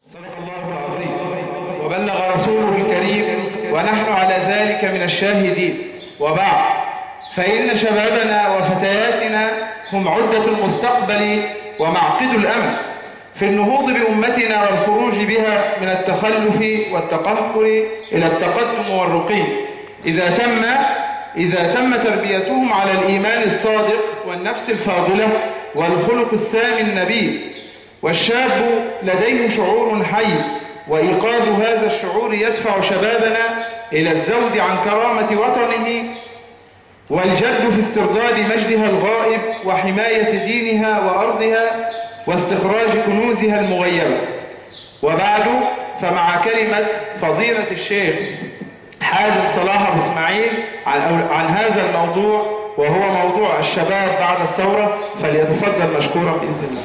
صدق الله العظيم وبلغ رسوله الكريم ونحن على ذلك من الشاهدين وبعد فإن شبابنا وفتياتنا هم عدة المستقبل ومعقد الأمل في النهوض بأمتنا والخروج بها من التخلف والتقهقر إلى التقدم والرقي إذا تم إذا تم تربيتهم على الإيمان الصادق والنفس الفاضلة والخلق السامي النبيل والشاب لديه شعور حي وإيقاظ هذا الشعور يدفع شبابنا إلى الزود عن كرامة وطنه والجد في استرداد مجدها الغائب وحماية دينها وأرضها واستخراج كنوزها المغيبة وبعد فمع كلمة فضيلة الشيخ حازم صلاح أبو إسماعيل عن, عن هذا الموضوع وهو موضوع الشباب بعد الثورة فليتفضل مشكورا بإذن الله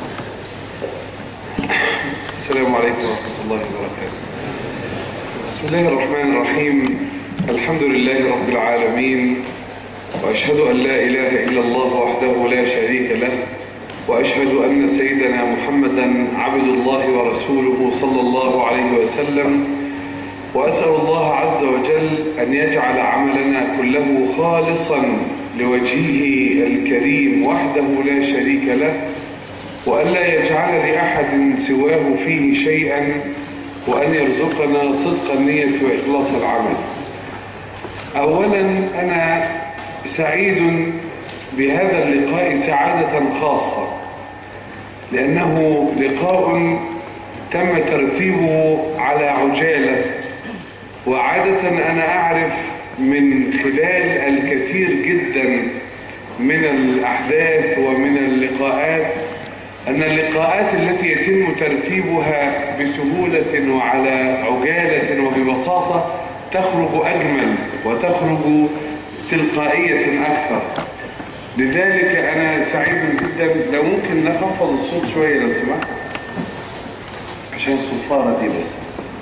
السلام عليكم ورحمة الله وبركاته بسم الله الرحمن الرحيم الحمد لله رب العالمين وأشهد أن لا إله إلا الله وحده لا شريك له وأشهد أن سيدنا محمدا عبد الله ورسوله صلى الله عليه وسلم وأسأل الله عز وجل أن يجعل عملنا كله خالصا لوجهه الكريم وحده لا شريك له وألا يجعل لأحد سواه فيه شيئا وأن يرزقنا صدق النية وإخلاص العمل أولا أنا سعيد بهذا اللقاء سعادة خاصة لأنه لقاء تم ترتيبه على عجالة وعادة أنا أعرف من خلال الكثير جدا من الأحداث ومن اللقاءات أن اللقاءات التي يتم ترتيبها بسهولة وعلى عجالة وببساطة تخرج أجمل وتخرج تلقائية أكثر لذلك أنا سعيد جدا لو ممكن نخفض الصوت شوية لو سمحت عشان الصفارة دي بس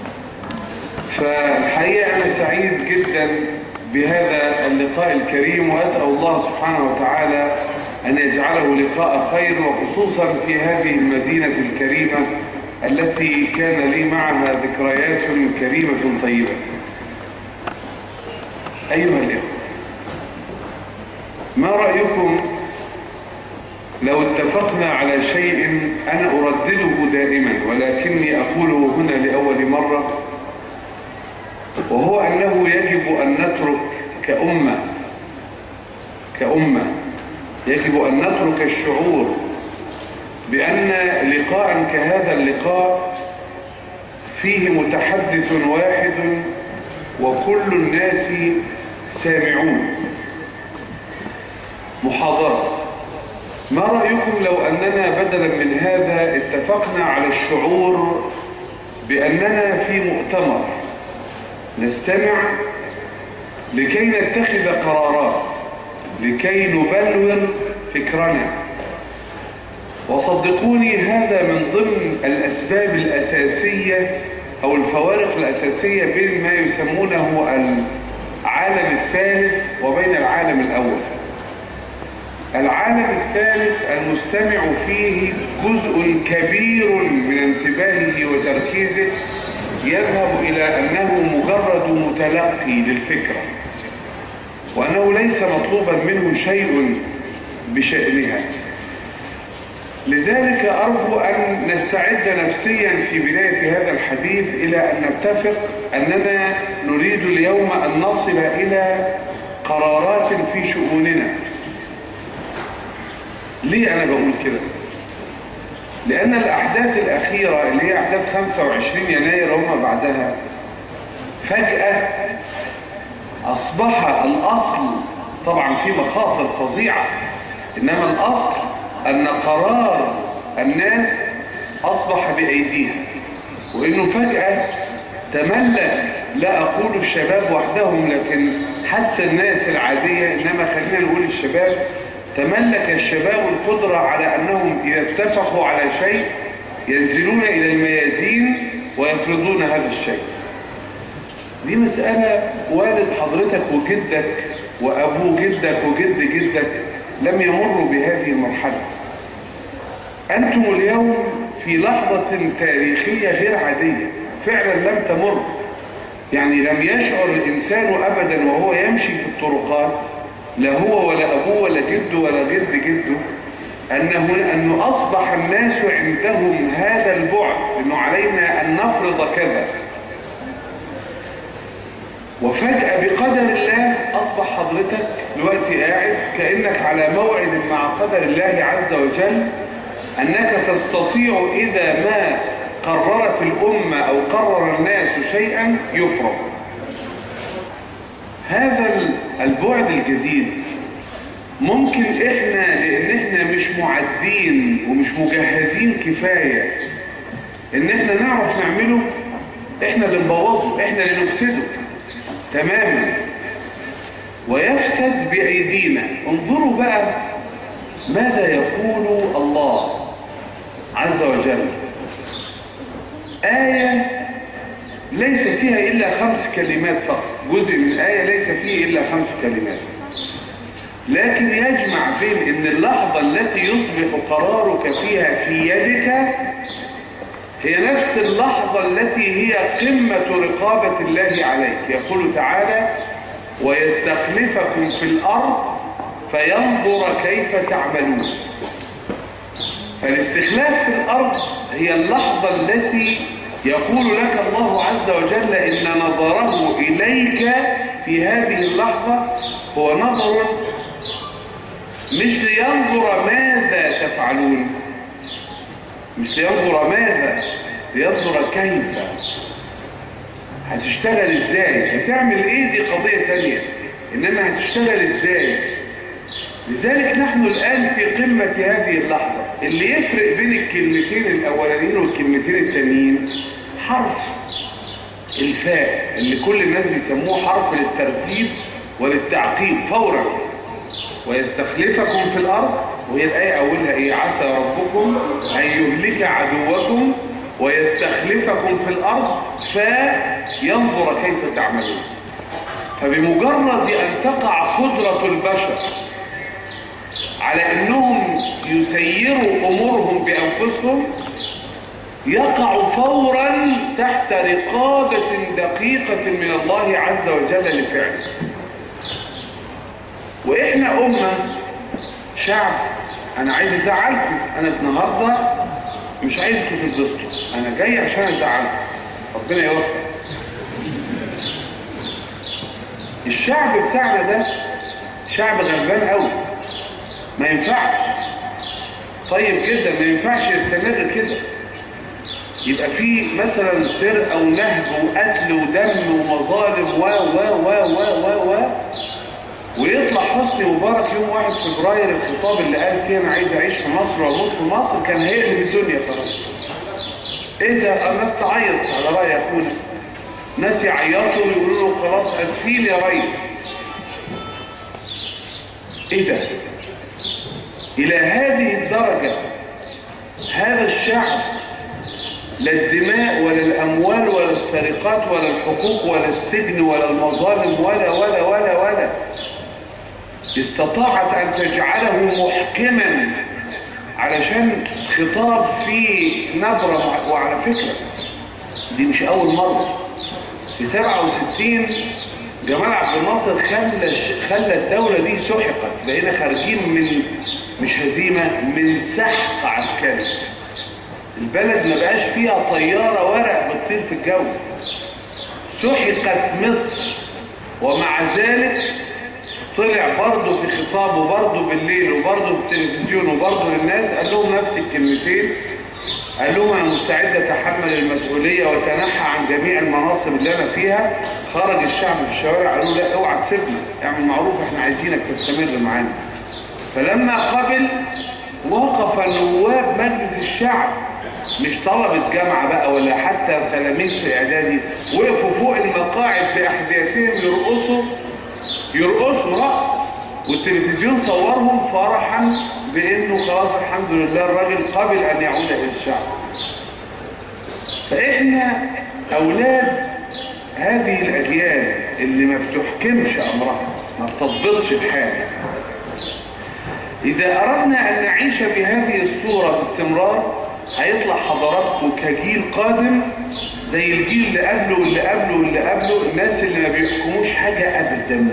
فالحقيقة أنا سعيد جدا بهذا اللقاء الكريم وأسأل الله سبحانه وتعالى أن يجعله لقاء خير وخصوصا في هذه المدينة الكريمة التي كان لي معها ذكريات كريمة طيبة أيها الإخوة ما رأيكم لو اتفقنا على شيء أنا أردده دائما ولكني أقوله هنا لأول مرة وهو أنه يجب أن نترك كأمة كأمة يجب أن نترك الشعور بأن لقاء كهذا اللقاء فيه متحدث واحد وكل الناس سامعون محاضرة ما رأيكم لو أننا بدلا من هذا اتفقنا على الشعور بأننا في مؤتمر نستمع لكي نتخذ قرارات لكي نبلور فكرنا وصدقوني هذا من ضمن الأسباب الأساسية أو الفوارق الأساسية بين ما يسمونه العالم الثالث وبين العالم الأول العالم الثالث المستمع فيه جزء كبير من انتباهه وتركيزه يذهب إلى أنه مجرد متلقي للفكرة وأنه ليس مطلوبا منه شيء بشأنها لذلك أرجو أن نستعد نفسيا في بداية هذا الحديث إلى أن نتفق أننا نريد اليوم أن نصل إلى قرارات في شؤوننا ليه أنا بقول كده؟ لأن الأحداث الأخيرة اللي هي أحداث 25 يناير وما بعدها فجأة أصبح الأصل طبعا في مخاطر فظيعة إنما الأصل أن قرار الناس أصبح بأيديها وإنه فجأة تملك لا أقول الشباب وحدهم لكن حتى الناس العادية إنما خلينا نقول الشباب تملك الشباب القدرة على أنهم إذا اتفقوا على شيء ينزلون إلى الميادين ويفرضون هذا الشيء دي مسألة والد حضرتك وجدك وأبو جدك وجد جدك لم يمروا بهذه المرحلة أنتم اليوم في لحظة تاريخية غير عادية فعلا لم تمر يعني لم يشعر الإنسان أبدا وهو يمشي في الطرقات لا هو ولا أبوه ولا جده ولا جد جده أنه, أنه أصبح الناس عندهم هذا البعد أنه علينا أن نفرض كذا وفجأة بقدر الله أصبح حضرتك دلوقتي قاعد كأنك على موعد مع قدر الله عز وجل أنك تستطيع إذا ما قررت الأمة أو قرر الناس شيئا يفرض هذا البعد الجديد ممكن إحنا لأن إحنا مش معدين ومش مجهزين كفاية إن إحنا نعرف نعمله إحنا اللي نبوظه إحنا اللي نفسده تماما ويفسد بأيدينا انظروا بقى ماذا يقول الله عز وجل آية ليس فيها إلا خمس كلمات فقط جزء من آية ليس فيه إلا خمس كلمات لكن يجمع بين أن اللحظة التي يصبح قرارك فيها في يدك هي نفس اللحظة التي هي قمة رقابة الله عليك يقول تعالى ويستخلفكم في الأرض فينظر كيف تعملون فالاستخلاف في الأرض هي اللحظة التي يقول لك الله عز وجل إن نظره إليك في هذه اللحظة هو نظر مش لينظر ماذا تفعلون مش لينظر ماذا لينظر كيف هتشتغل ازاي هتعمل ايه دي قضية تانية انما هتشتغل ازاي لذلك نحن الآن في قمة هذه اللحظة اللي يفرق بين الكلمتين الأولانيين والكلمتين التانيين حرف الفاء اللي كل الناس بيسموه حرف للترتيب وللتعقيب فورا ويستخلفكم في الأرض وهي الآية أولها إيه عسى ربكم أن يهلك عدوكم ويستخلفكم في الأرض فينظر كيف تعملون فبمجرد أن تقع قدرة البشر على أنهم يسيروا أمورهم بأنفسهم يقع فورا تحت رقابة دقيقة من الله عز وجل لفعله وإحنا أمة شعب أنا عايز أزعلكم أنا النهاردة مش عايزكم تتبسطوا أنا جاي عشان أزعلكم ربنا يوفق الشعب بتاعنا ده شعب غلبان قوي ما ينفعش طيب جدا ما ينفعش يستمر كده يبقى في مثلا سرقه ونهب وقتل ودم ومظالم و و و و و و ويطلع حسني مبارك يوم 1 فبراير الخطاب اللي قال فيه انا عايز اعيش في مصر واموت في مصر كان هيقلب الدنيا خلاص ايه ده الناس تعيط على راي اخونا ناس يعيطوا ويقولوا له خلاص اسفين يا ريس ايه ده الى هذه الدرجه هذا الشعب لا الدماء ولا الاموال ولا السرقات ولا الحقوق ولا السجن ولا المظالم ولا ولا ولا ولا استطاعت ان تجعله محكما علشان خطاب فيه نبرة وعلى فكرة دي مش اول مرة في 67 جمال عبد الناصر خلى خلى الدولة دي سحقت بقينا خارجين من مش هزيمة من سحق عسكري البلد ما بقاش فيها طيارة ورق بتطير في الجو سحقت مصر ومع ذلك طلع برضه في خطابه برضه بالليل وبرضه في التلفزيون وبرضه للناس قال لهم نفس الكلمتين قال لهم انا مستعد اتحمل المسؤوليه واتنحى عن جميع المناصب اللي انا فيها خرج الشعب في الشوارع قالوا لا اوعى تسيبنا اعمل معروف احنا عايزينك تستمر معانا فلما قبل وقف نواب مجلس الشعب مش طلبة جامعة بقى ولا حتى تلاميذ في اعدادي وقفوا فوق المقاعد باحذيتهم يرقصوا يرقصوا رقص والتلفزيون صورهم فرحا بانه خلاص الحمد لله الراجل قبل ان يعود الى الشعب فاحنا اولاد هذه الاجيال اللي ما بتحكمش امرها ما بتضبطش الحال اذا اردنا ان نعيش بهذه الصوره باستمرار هيطلع حضراتكم كجيل قادم زي الجيل اللي قبله واللي قبله واللي قبله الناس اللي ما بيحكموش حاجة أبدا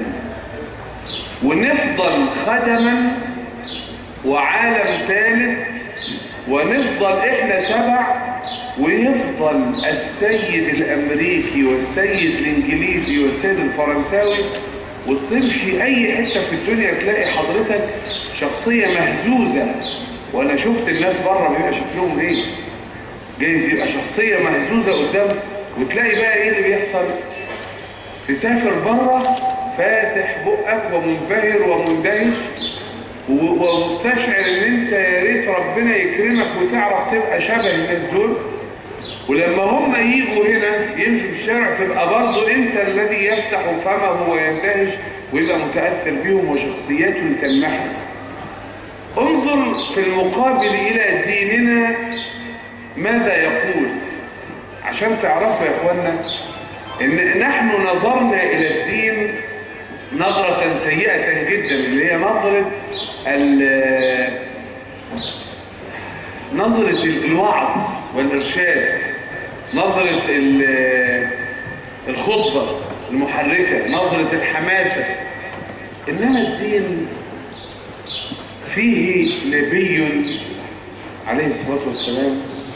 ونفضل خدما وعالم ثالث ونفضل احنا تبع ويفضل السيد الامريكي والسيد الانجليزي والسيد الفرنساوي وتمشي اي حتة في الدنيا تلاقي حضرتك شخصية مهزوزة وانا شفت الناس بره بيبقى شكلهم ايه جايز يبقى شخصية مهزوزة قدام وتلاقي بقى ايه اللي بيحصل تسافر بره فاتح بقك ومنبهر ومندهش ومستشعر ان انت يا ريت ربنا يكرمك وتعرف تبقى شبه الناس دول ولما هم يجوا هنا يمشوا في الشارع تبقى برضه انت الذي يفتح فمه ويندهش ويبقى متاثر بيهم وشخصياتهم تلمحه انظر في المقابل الى ديننا ماذا يقول عشان تعرفوا يا اخوانا ان نحن نظرنا الى الدين نظرة سيئة جدا اللي هي نظرة نظرة الوعظ والإرشاد نظرة الخطبة المحركة نظرة الحماسة إنما الدين فيه نبي عليه الصلاة والسلام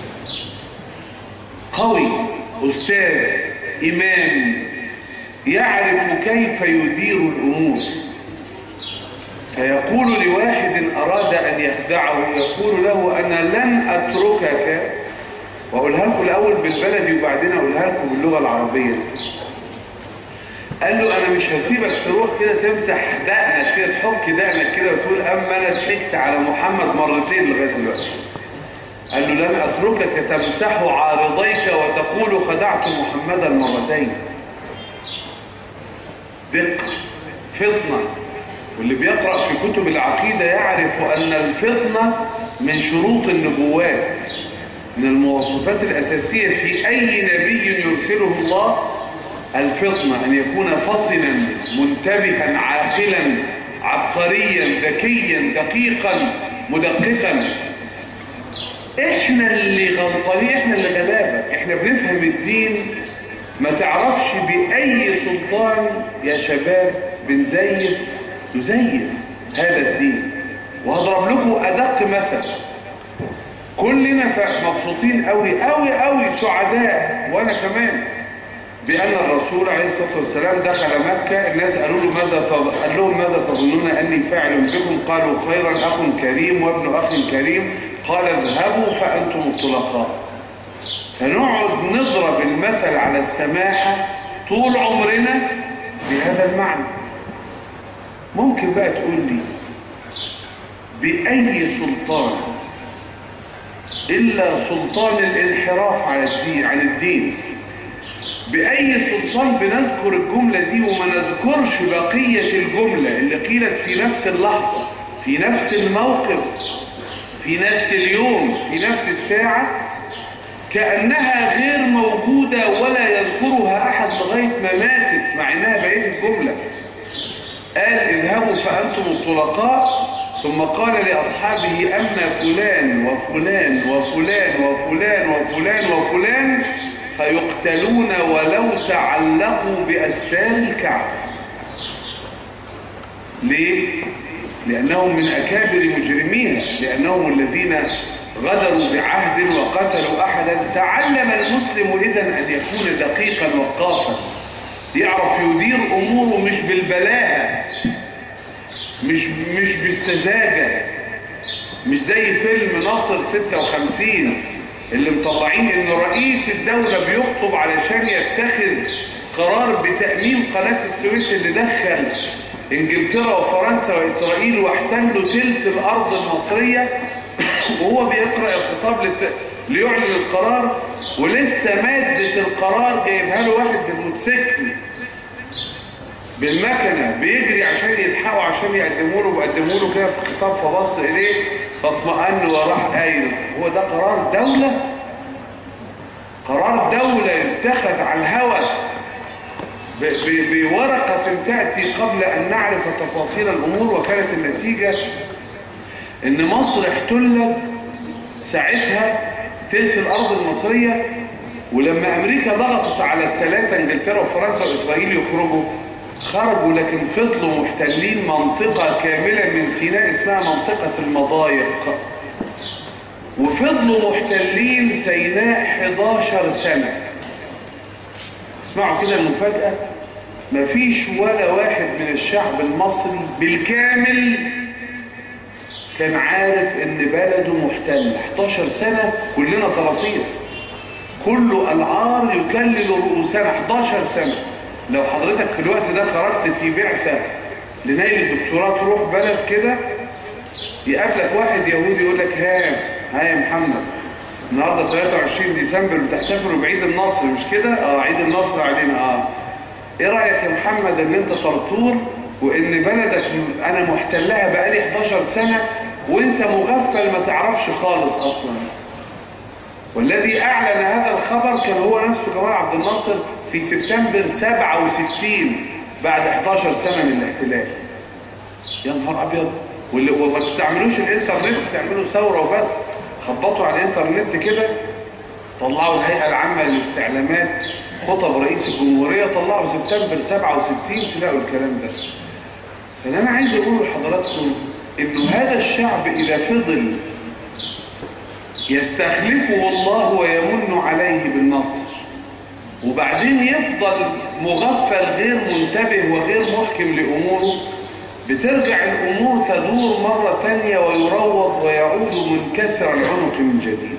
قوي أستاذ إمام يعرف كيف يدير الأمور فيقول لواحد أراد أن يخدعه يقول له أنا لن أتركك وأقولها لكم الأول بالبلدي وبعدين أقولها لكم باللغة العربية قال له أنا مش هسيبك تروح كده تمسح دقنك كده تحك دقنك كده وتقول أما أنا ضحكت على محمد مرتين لغاية دلوقتي قال له لن أتركك تمسح عارضيك وتقول خدعت محمدا مرتين دقة فطنة واللي بيقرأ في كتب العقيدة يعرف أن الفطنة من شروط النبوات من المواصفات الأساسية في أي نبي يرسله الله الفطنة أن يكون فطنا منتبها عاقلا عبقريا ذكيا دقيقا مدققا احنا اللي غلطانين احنا اللي غلابة احنا بنفهم الدين ما تعرفش بأي سلطان يا شباب بنزيف نزيف هذا الدين وهضرب لكم أدق مثل كلنا مبسوطين قوي قوي قوي سعداء وأنا كمان بأن الرسول عليه الصلاة والسلام دخل مكة الناس قالوا له ماذا قال لهم ماذا تظنون أني فاعل بكم قالوا خيرا أخ كريم وابن أخ كريم قال اذهبوا فأنتم الطلقاء فنقعد نضرب المثل على السماحة طول عمرنا بهذا المعنى ممكن بقى تقول لي بأي سلطان إلا سلطان الانحراف على الدين عن الدين بأي سلطان بنذكر الجملة دي وما نذكرش بقية الجملة اللي قيلت في نفس اللحظة في نفس الموقف في نفس اليوم في نفس الساعة كأنها غير موجودة ولا يذكرها أحد لغاية ما ماتت مع إنها بقية الجملة قال اذهبوا فأنتم الطلقاء ثم قال لأصحابه أما فلان وفلان وفلان وفلان وفلان وفلان فيقتلون ولو تعلقوا بأسفار الكعبة ليه؟ لأنهم من أكابر مجرمين لأنهم الذين غدروا بعهد وقتلوا أحدا تعلم المسلم إذا أن يكون دقيقا وقافا يعرف يدير أموره مش بالبلاهة مش مش بالسذاجة مش زي فيلم ناصر 56 اللي مطلعين ان رئيس الدولة بيخطب علشان يتخذ قرار بتأميم قناة السويس اللي دخل انجلترا وفرنسا واسرائيل واحتلوا تلت الارض المصرية وهو بيقرأ الخطاب لت... ليعلن القرار ولسه مادة القرار جايبها له واحد بالموتوسيكل بالمكنة بيجري عشان يلحقوا عشان يقدموا له ويقدموا له كده في الخطاب فبص ايديه فاطمأن وراح قايل هو ده قرار دولة قرار دولة اتخذ على الهوى بورقة تأتي قبل أن نعرف تفاصيل الأمور وكانت النتيجة ان مصر احتلت ساعتها تلت الارض المصريه ولما امريكا ضغطت على الثلاثه انجلترا وفرنسا واسرائيل يخرجوا خرجوا لكن فضلوا محتلين منطقه كامله من سيناء اسمها منطقه المضايق وفضلوا محتلين سيناء 11 سنه اسمعوا كده المفاجاه مفيش ولا واحد من الشعب المصري بالكامل كان عارف ان بلده محتل 11 سنة كلنا طراطير كل العار يكلل رؤوسنا 11 سنة لو حضرتك في الوقت ده خرجت في بعثة لنيل الدكتوراه تروح بلد كده يقابلك واحد يهودي يقول لك ها ها يا محمد النهارده 23 ديسمبر بتحتفلوا بعيد النصر مش كده؟ اه عيد النصر علينا اه ايه رايك يا محمد ان انت طرطور وان بلدك انا محتلها بقالي 11 سنه وانت مغفل ما تعرفش خالص اصلا والذي اعلن هذا الخبر كان هو نفسه جمال عبد الناصر في سبتمبر 67 بعد 11 سنه من الاحتلال يا نهار ابيض واللي- وما تستعملوش الانترنت تعملوا ثوره وبس خبطوا على الانترنت كده طلعوا الهيئة العامة للاستعلامات خطب رئيس الجمهورية طلعوا سبتمبر 67 تلاقوا الكلام ده فاللي أنا عايز أقول لحضراتكم إنه هذا الشعب إذا فضل يستخلفه الله ويمن عليه بالنصر وبعدين يفضل مغفل غير منتبه وغير محكم لأموره بترجع الأمور تدور مرة تانية ويروض ويعود منكسر العنق من جديد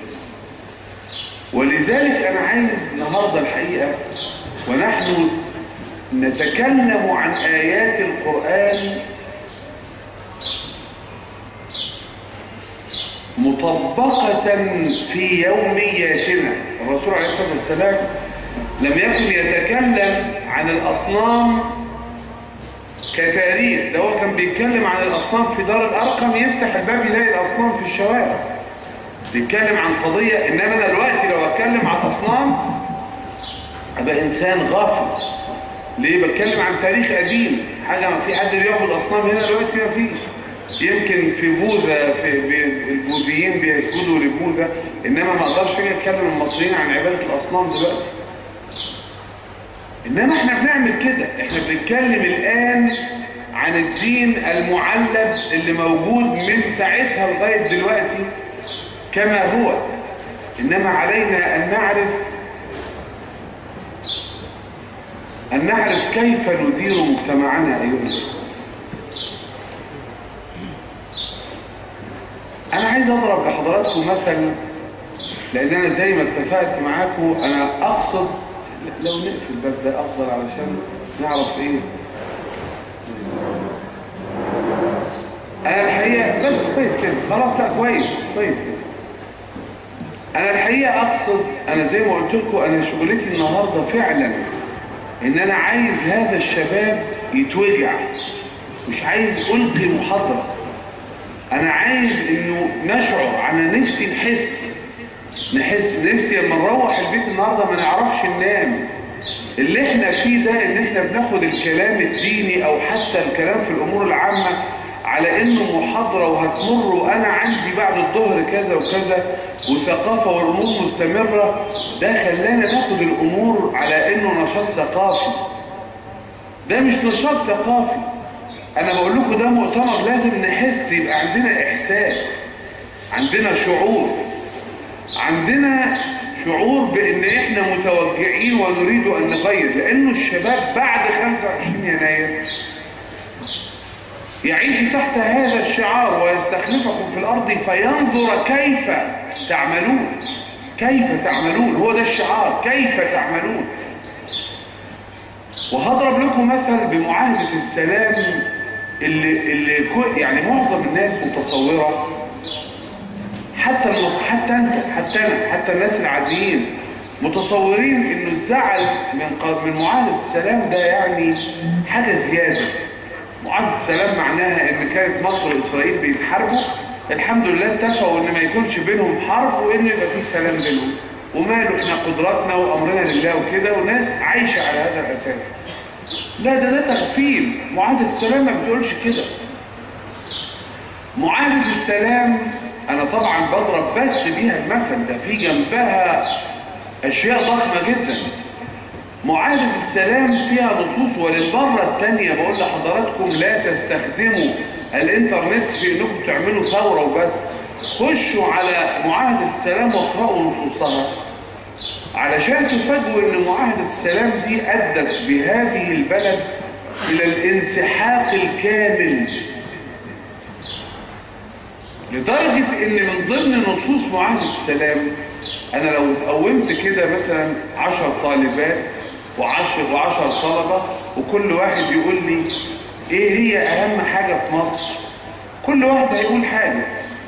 ولذلك أنا عايز النهاردة الحقيقة ونحن نتكلم عن آيات القرآن مطبقة في يومياتنا الرسول عليه الصلاة والسلام لم يكن يتكلم عن الأصنام كتاريخ ده هو كان بيتكلم عن الأصنام في دار الأرقم يفتح الباب يلاقي الأصنام في الشوارع بيتكلم عن قضية إنما أنا دلوقتي لو أتكلم عن أصنام أبقى إنسان غافل ليه بتكلم عن تاريخ قديم حاجة ما في حد بيعبد أصنام هنا دلوقتي ما فيش يمكن في بوذا في بي- البوذيين بيسجدوا لبوذا إنما ما أقدرش أجي أتكلم المصريين عن عبادة الأصنام دلوقتي إنما إحنا بنعمل كده إحنا بنتكلم الآن عن الدين المعلب اللي موجود من ساعتها لغاية دلوقتي كما هو إنما علينا أن نعرف أن نعرف كيف ندير مجتمعنا أيها الأخوة أنا عايز أضرب لحضراتكم مثل لأن أنا زي ما اتفقت معاكم أنا أقصد لو نقفل الباب ده أفضل علشان نعرف إيه أنا الحقيقة بس كويس كده خلاص لا كويس كويس كده أنا الحقيقة أقصد أنا زي ما قلت لكم أنا شغلتي النهاردة فعلا إن أنا عايز هذا الشباب يتوجع مش عايز ألقي محاضرة أنا عايز إنه نشعر أنا نفسي نحس نحس نفسي لما نروح البيت النهاردة ما نعرفش ننام اللي احنا فيه ده ان احنا بناخد الكلام الديني او حتى الكلام في الامور العامة على انه محاضرة وهتمر وانا عندي بعد الظهر كذا وكذا وثقافة والامور مستمرة ده خلانا ناخد الامور على انه نشاط ثقافي ده مش نشاط ثقافي انا بقول لكم ده مؤتمر لازم نحس يبقى عندنا احساس عندنا شعور عندنا شعور بان احنا متوجعين ونريد ان نغير لانه الشباب بعد 25 يناير يعيش تحت هذا الشعار ويستخلفكم في الارض فينظر كيف تعملون كيف تعملون هو ده الشعار كيف تعملون وهضرب لكم مثل بمعاهدة السلام اللي, اللي كو- يعني معظم الناس متصورة حتى المص... حتى انت حتى انا حتى الناس العاديين متصورين انه الزعل من ق... من معاهده السلام ده يعني حاجه زياده معاهده السلام معناها ان كانت مصر واسرائيل بيتحاربوا الحمد لله اتفقوا ان ما يكونش بينهم حرب وان يبقى في سلام بينهم وماله احنا قدراتنا وامرنا لله وكده وناس عايشه على هذا الاساس لا ده ده تغفيل معاهده السلام ما بتقولش كده معاهدة السلام انا طبعا بضرب بس بيها المثل ده في جنبها اشياء ضخمة جدا معاهدة السلام فيها نصوص وللمرة الثانية بقول لحضراتكم لا تستخدموا الانترنت في انكم تعملوا ثورة وبس خشوا على معاهدة السلام واقرأوا نصوصها علشان تفاجئوا ان معاهدة السلام دي ادت بهذه البلد الى الانسحاق الكامل لدرجة ان من ضمن نصوص معاهدة السلام انا لو قومت كده مثلا عشر طالبات وعشر وعشر طلبة وكل واحد يقول لي ايه هي اهم حاجة في مصر كل واحد هيقول حاجة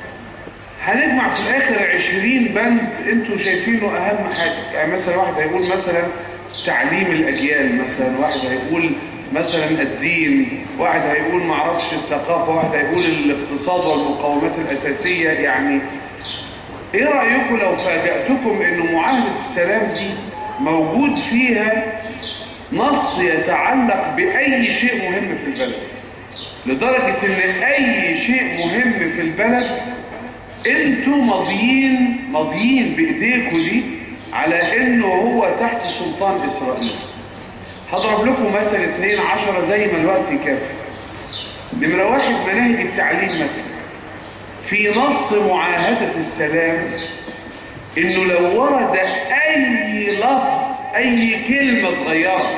هنجمع في الاخر عشرين بند انتوا شايفينه اهم حاجة يعني مثلا واحد هيقول مثلا تعليم الاجيال مثلا واحد هيقول مثلا الدين واحد هيقول معرفش الثقافة واحد هيقول الاقتصاد والمقومات الاساسية يعني ايه رأيكم لو فاجأتكم انه معاهدة السلام دي موجود فيها نص يتعلق بأي شيء مهم في البلد لدرجة ان اي شيء مهم في البلد انتوا ماضيين ماضيين بايديكم دي على انه هو تحت سلطان اسرائيل هضرب لكم مثل اتنين عشرة زي ما الوقت يكفي نمرة واحد مناهج التعليم مثلا في نص معاهدة السلام انه لو ورد اي لفظ اي كلمة صغيرة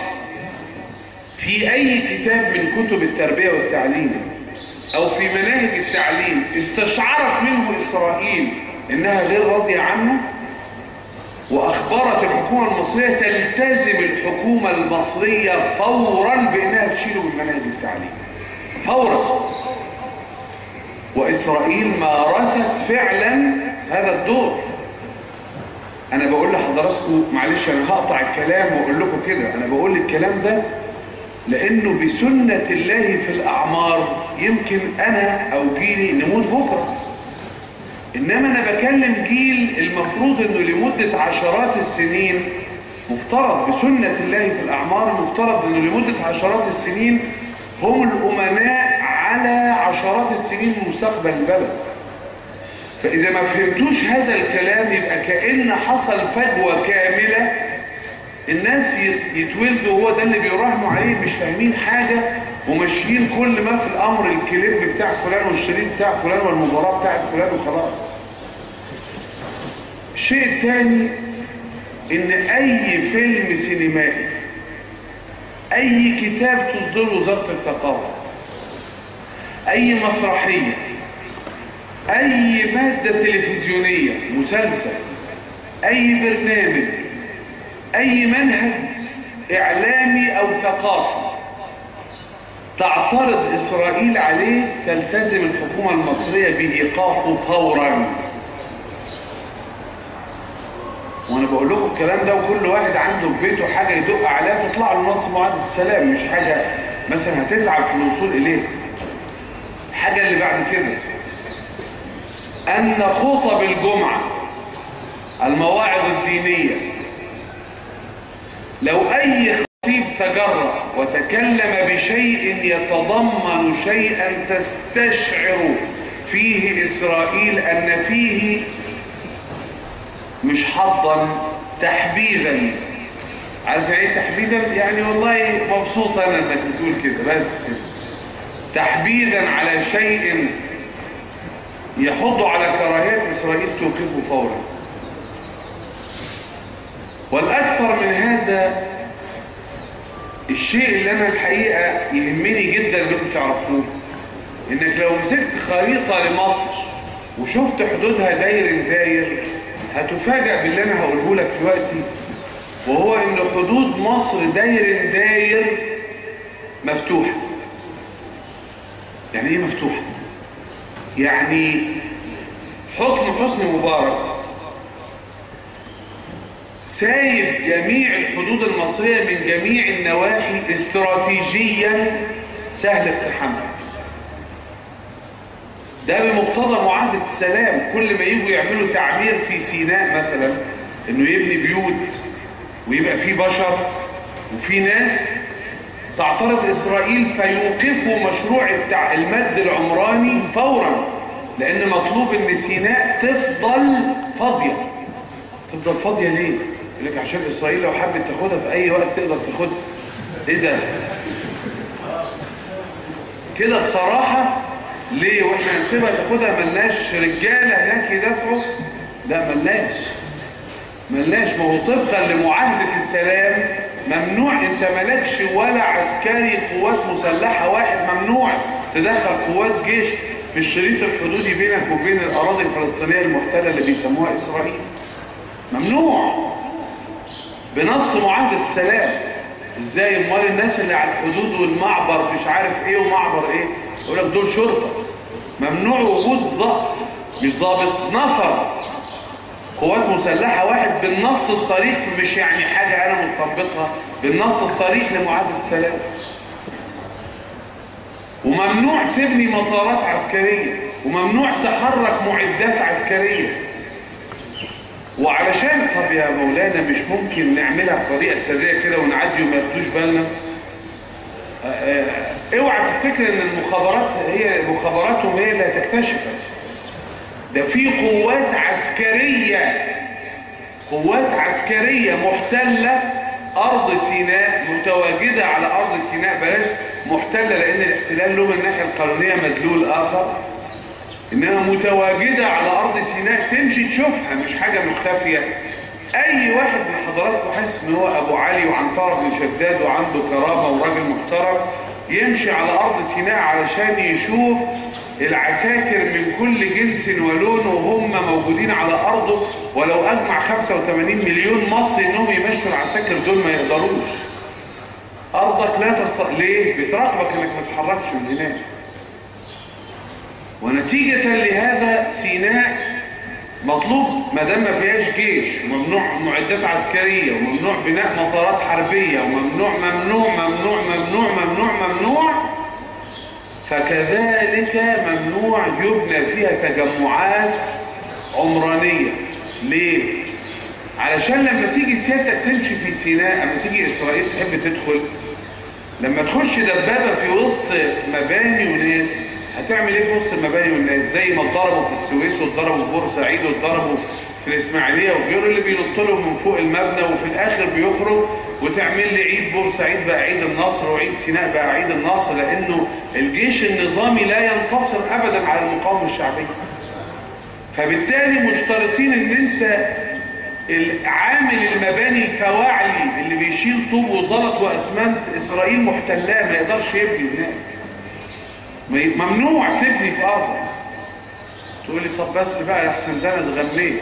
في اي كتاب من كتب التربية والتعليم او في مناهج التعليم استشعرت منه اسرائيل انها غير راضية عنه واخبرت الحكومة المصرية تلتزم الحكومة المصرية فورا بانها تشيله من مناهج التعليم فورا واسرائيل مارست فعلا هذا الدور انا بقول لحضراتكم معلش انا هقطع الكلام واقول لكم كده انا بقول الكلام ده لانه بسنة الله في الاعمار يمكن انا او جيلي نموت بكرة انما انا بكلم جيل المفروض انه لمدة عشرات السنين مفترض بسنة الله في الاعمار مفترض انه لمدة عشرات السنين هم الامناء على عشرات السنين من مستقبل البلد فإذا ما فهمتوش هذا الكلام يبقى كأن حصل فجوة كاملة الناس يتولدوا هو ده اللي بيراهنوا عليه مش فاهمين حاجة وماشيين كل ما في الأمر الكليب بتاع فلان والشريط بتاع فلان والمباراة بتاعت فلان وخلاص الشيء الثاني إن أي فيلم سينمائي أي كتاب تصدره وزارة الثقافة أي مسرحية أي مادة تلفزيونية مسلسل أي برنامج أي منهج إعلامي أو ثقافي تعترض إسرائيل عليه تلتزم الحكومة المصرية بإيقافه فورا وأنا بقول لكم الكلام ده وكل واحد عنده في بيته حاجة يدق عليها تطلع له نص معاهدة السلام مش حاجة مثلا هتتعب في الوصول إليه الحاجة اللي بعد كده أن خطب الجمعة المواعظ الدينية لو أي خطيب تجرأ وتكلم بشيء يتضمن شيئا تستشعر فيه إسرائيل أن فيه مش حظا تحبيذا عارف ايه تحبيذا يعني والله مبسوط انا انك بتقول كده بس كده تحبيذا على شيء يحض على كراهية إسرائيل توقفه فورا والأكثر من هذا الشيء اللي أنا الحقيقة يهمني جدا انكم تعرفوه إنك لو مسكت خريطة لمصر وشفت حدودها داير داير هتفاجأ باللي أنا هقوله لك دلوقتي وهو إن حدود مصر داير داير مفتوحة يعني إيه مفتوحة؟ يعني حكم حسني مبارك سايب جميع الحدود المصرية من جميع النواحي استراتيجيا سهل اقتحامها ده بمقتضى معاهدة السلام كل ما يجوا يعملوا تعمير في سيناء مثلا انه يبني بيوت ويبقى فيه بشر وفي ناس تعترض إسرائيل فيوقفوا مشروع المد العمراني فورا لان مطلوب ان سيناء تفضل فاضيه تفضل فاضيه ليه يقول لك عشان اسرائيل لو حبت تاخدها في اي وقت تقدر تاخدها ايه ده كده بصراحه ليه واحنا نسيبها تاخدها ملناش رجاله هناك يدافعوا لا ملناش ملناش ما هو طبقا لمعاهده السلام ممنوع انت مالكش ولا عسكري قوات مسلحه واحد ممنوع تدخل قوات جيش في الشريط الحدودي بينك وبين الاراضي الفلسطينيه المحتله اللي بيسموها اسرائيل ممنوع بنص معاهده السلام ازاي امال الناس اللي على الحدود والمعبر مش عارف ايه ومعبر ايه يقول لك دول شرطه ممنوع وجود ضابط مش ضابط نفر قوات مسلحة واحد بالنص الصريح مش يعني حاجة أنا مستنبطها بالنص الصريح لمعاهدة السلام وممنوع تبني مطارات عسكرية وممنوع تحرك معدات عسكرية وعلشان طب يا مولانا مش ممكن نعملها بطريقة سرية كده ونعدي وما ياخدوش بالنا آه، آه، اوعى تفتكر ان المخابرات هي مخابراتهم هي اللي هتكتشفك ده في قوات عسكرية قوات عسكرية محتلة أرض سيناء متواجدة على أرض سيناء بلاش محتلة لأن الاحتلال له من الناحية القانونية مدلول آخر إنها متواجدة على أرض سيناء تمشي تشوفها مش حاجة مختفية أي واحد من حضراتكم حاسس إن هو أبو علي وعنتر بن شداد وعنده كرامة وراجل محترم يمشي على أرض سيناء علشان يشوف العساكر من كل جنس ولون وهم موجودين على أرضه ولو أجمع 85 مليون مصري إنهم يمشوا العساكر دول ما يقدروش أرضك لا تستطيع ليه؟ بتراقبك إنك ما تتحركش من هناك ونتيجة لهذا سيناء مطلوب ما دام ما فيهاش جيش وممنوع معدات عسكرية وممنوع بناء مطارات حربية وممنوع ممنوع ممنوع ممنوع ممنوع ممنوع فكذلك ممنوع يبنى فيها تجمعات عمرانية ليه؟ علشان لما تيجي سيادتك تمشي في سيناء لما تيجي إسرائيل تحب تدخل لما تخش دبابة في وسط مباني وناس هتعمل ايه في وسط المباني والناس زي ما اتضربوا في السويس واتضربوا في بورسعيد واتضربوا في الاسماعيليه وبيقولوا اللي بينط لهم من فوق المبنى وفي الاخر بيخرج وتعمل لي عيد بورسعيد بقى عيد النصر وعيد سيناء بقى عيد النصر لانه الجيش النظامي لا ينتصر ابدا على المقاومه الشعبيه فبالتالي مشترطين ان انت عامل المباني الفواعلي اللي بيشيل طوب وزلط واسمنت اسرائيل محتلاه ما يقدرش يبني هناك ممنوع تبني في ارضك تقول لي طب بس بقى يا احسن ده انا اتغميت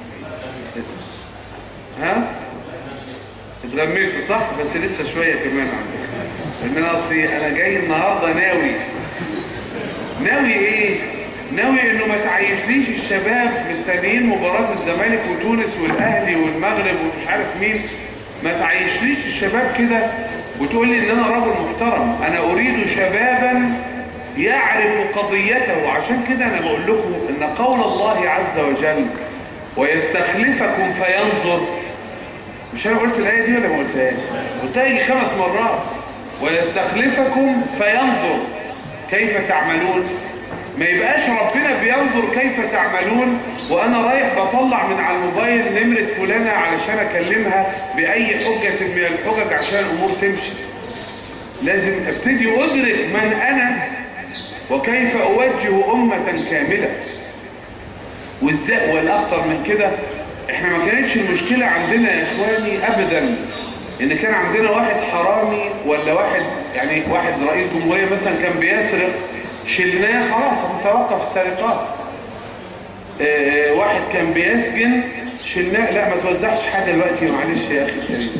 ها اتغميت صح بس لسه شويه كمان عندك لان انا اصلي انا جاي النهارده ناوي ناوي ايه ناوي انه ما تعيشليش الشباب مستنيين مباراه الزمالك وتونس والاهلي والمغرب ومش عارف مين ما تعيشليش الشباب كده وتقول لي ان انا راجل محترم انا اريد شبابا يعرف قضيته عشان كده انا بقول لكم ان قول الله عز وجل ويستخلفكم فينظر مش انا قلت الايه دي ولا ما قلتهاش قلتها يجي خمس مرات ويستخلفكم فينظر كيف تعملون ما يبقاش ربنا بينظر كيف تعملون وانا رايح بطلع من على الموبايل نمرة فلانة علشان اكلمها باي حجة من الحجج عشان الامور تمشي لازم ابتدي ادرك من انا وكيف اوجه امة كاملة والزق والاخطر من كده احنا ما كانتش المشكلة عندنا يا اخواني ابدا ان كان عندنا واحد حرامي ولا واحد يعني واحد رئيس جمهورية مثلا كان بيسرق شلناه خلاص هنتوقف السرقات اه واحد كان بيسجن شلناه لا ما توزعش حاجة دلوقتي معلش يا اخي الكريم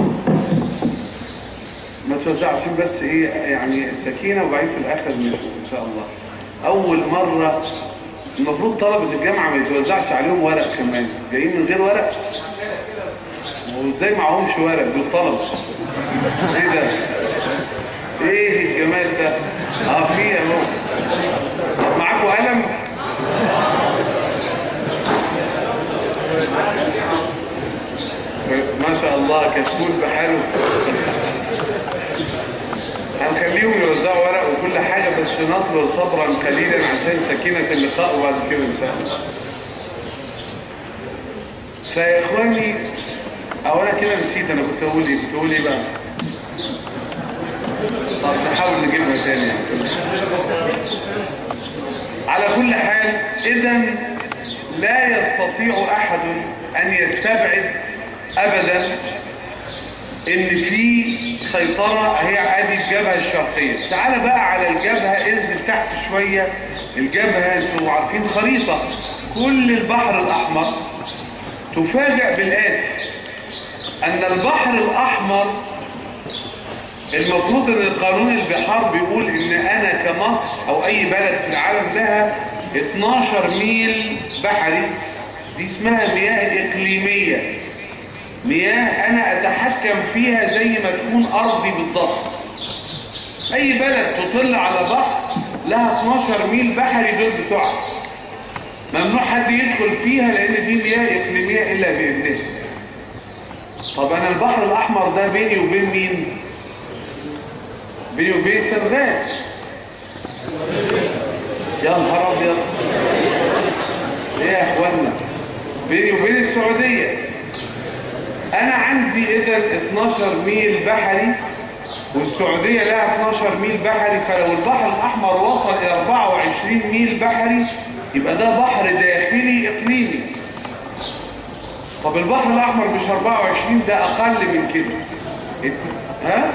ما توزعش بس ايه يعني السكينة وبعدين في الاخر نشوف ان شاء الله اول مرة المفروض طلبة الجامعة ما يتوزعش عليهم ورق كمان جايين من غير ورق وازاي معهمش ورق دول طلبة ايه ده ايه الجمال ده اه في اهو طب معاكوا قلم ما شاء الله كشكول بحاله هنخليهم يوزعوا ورق وكل حاجة بس نصبر صبرا قليلا عشان سكينة اللقاء وبعد كده ان شاء الله فيا اخواني او انا كده نسيت انا كنت اقول ايه كنت اقول ايه بقى طب نحاول نجيبها تاني يعني. على كل حال اذا لا يستطيع احد ان يستبعد ابدا ان في سيطرة اهي عادي الجبهة الشرقية تعال بقى على الجبهة انزل تحت شوية الجبهة انتوا عارفين خريطة كل البحر الاحمر تفاجأ بالآتي ان البحر الاحمر المفروض ان قانون البحار بيقول ان انا كمصر او اي بلد في العالم لها 12 ميل بحري دي اسمها مياه اقليمية مياه انا اتحكم فيها زي ما تكون ارضي بالظبط اي بلد تطل على بحر لها 12 ميل بحري دول بتوعها ممنوع حد يدخل فيها لان دي مياه اقليمية الا باذنها طب انا البحر الاحمر ده بيني وبين مين بيني وبين السنغال يا نهار ابيض ايه يا اخوانا بيني وبين السعوديه انا عندي اذا 12 ميل بحري والسعوديه لها 12 ميل بحري فلو البحر الاحمر وصل الى 24 ميل بحري يبقى ده بحر داخلي اقليمي طب البحر الاحمر مش 24 ده اقل من كده ها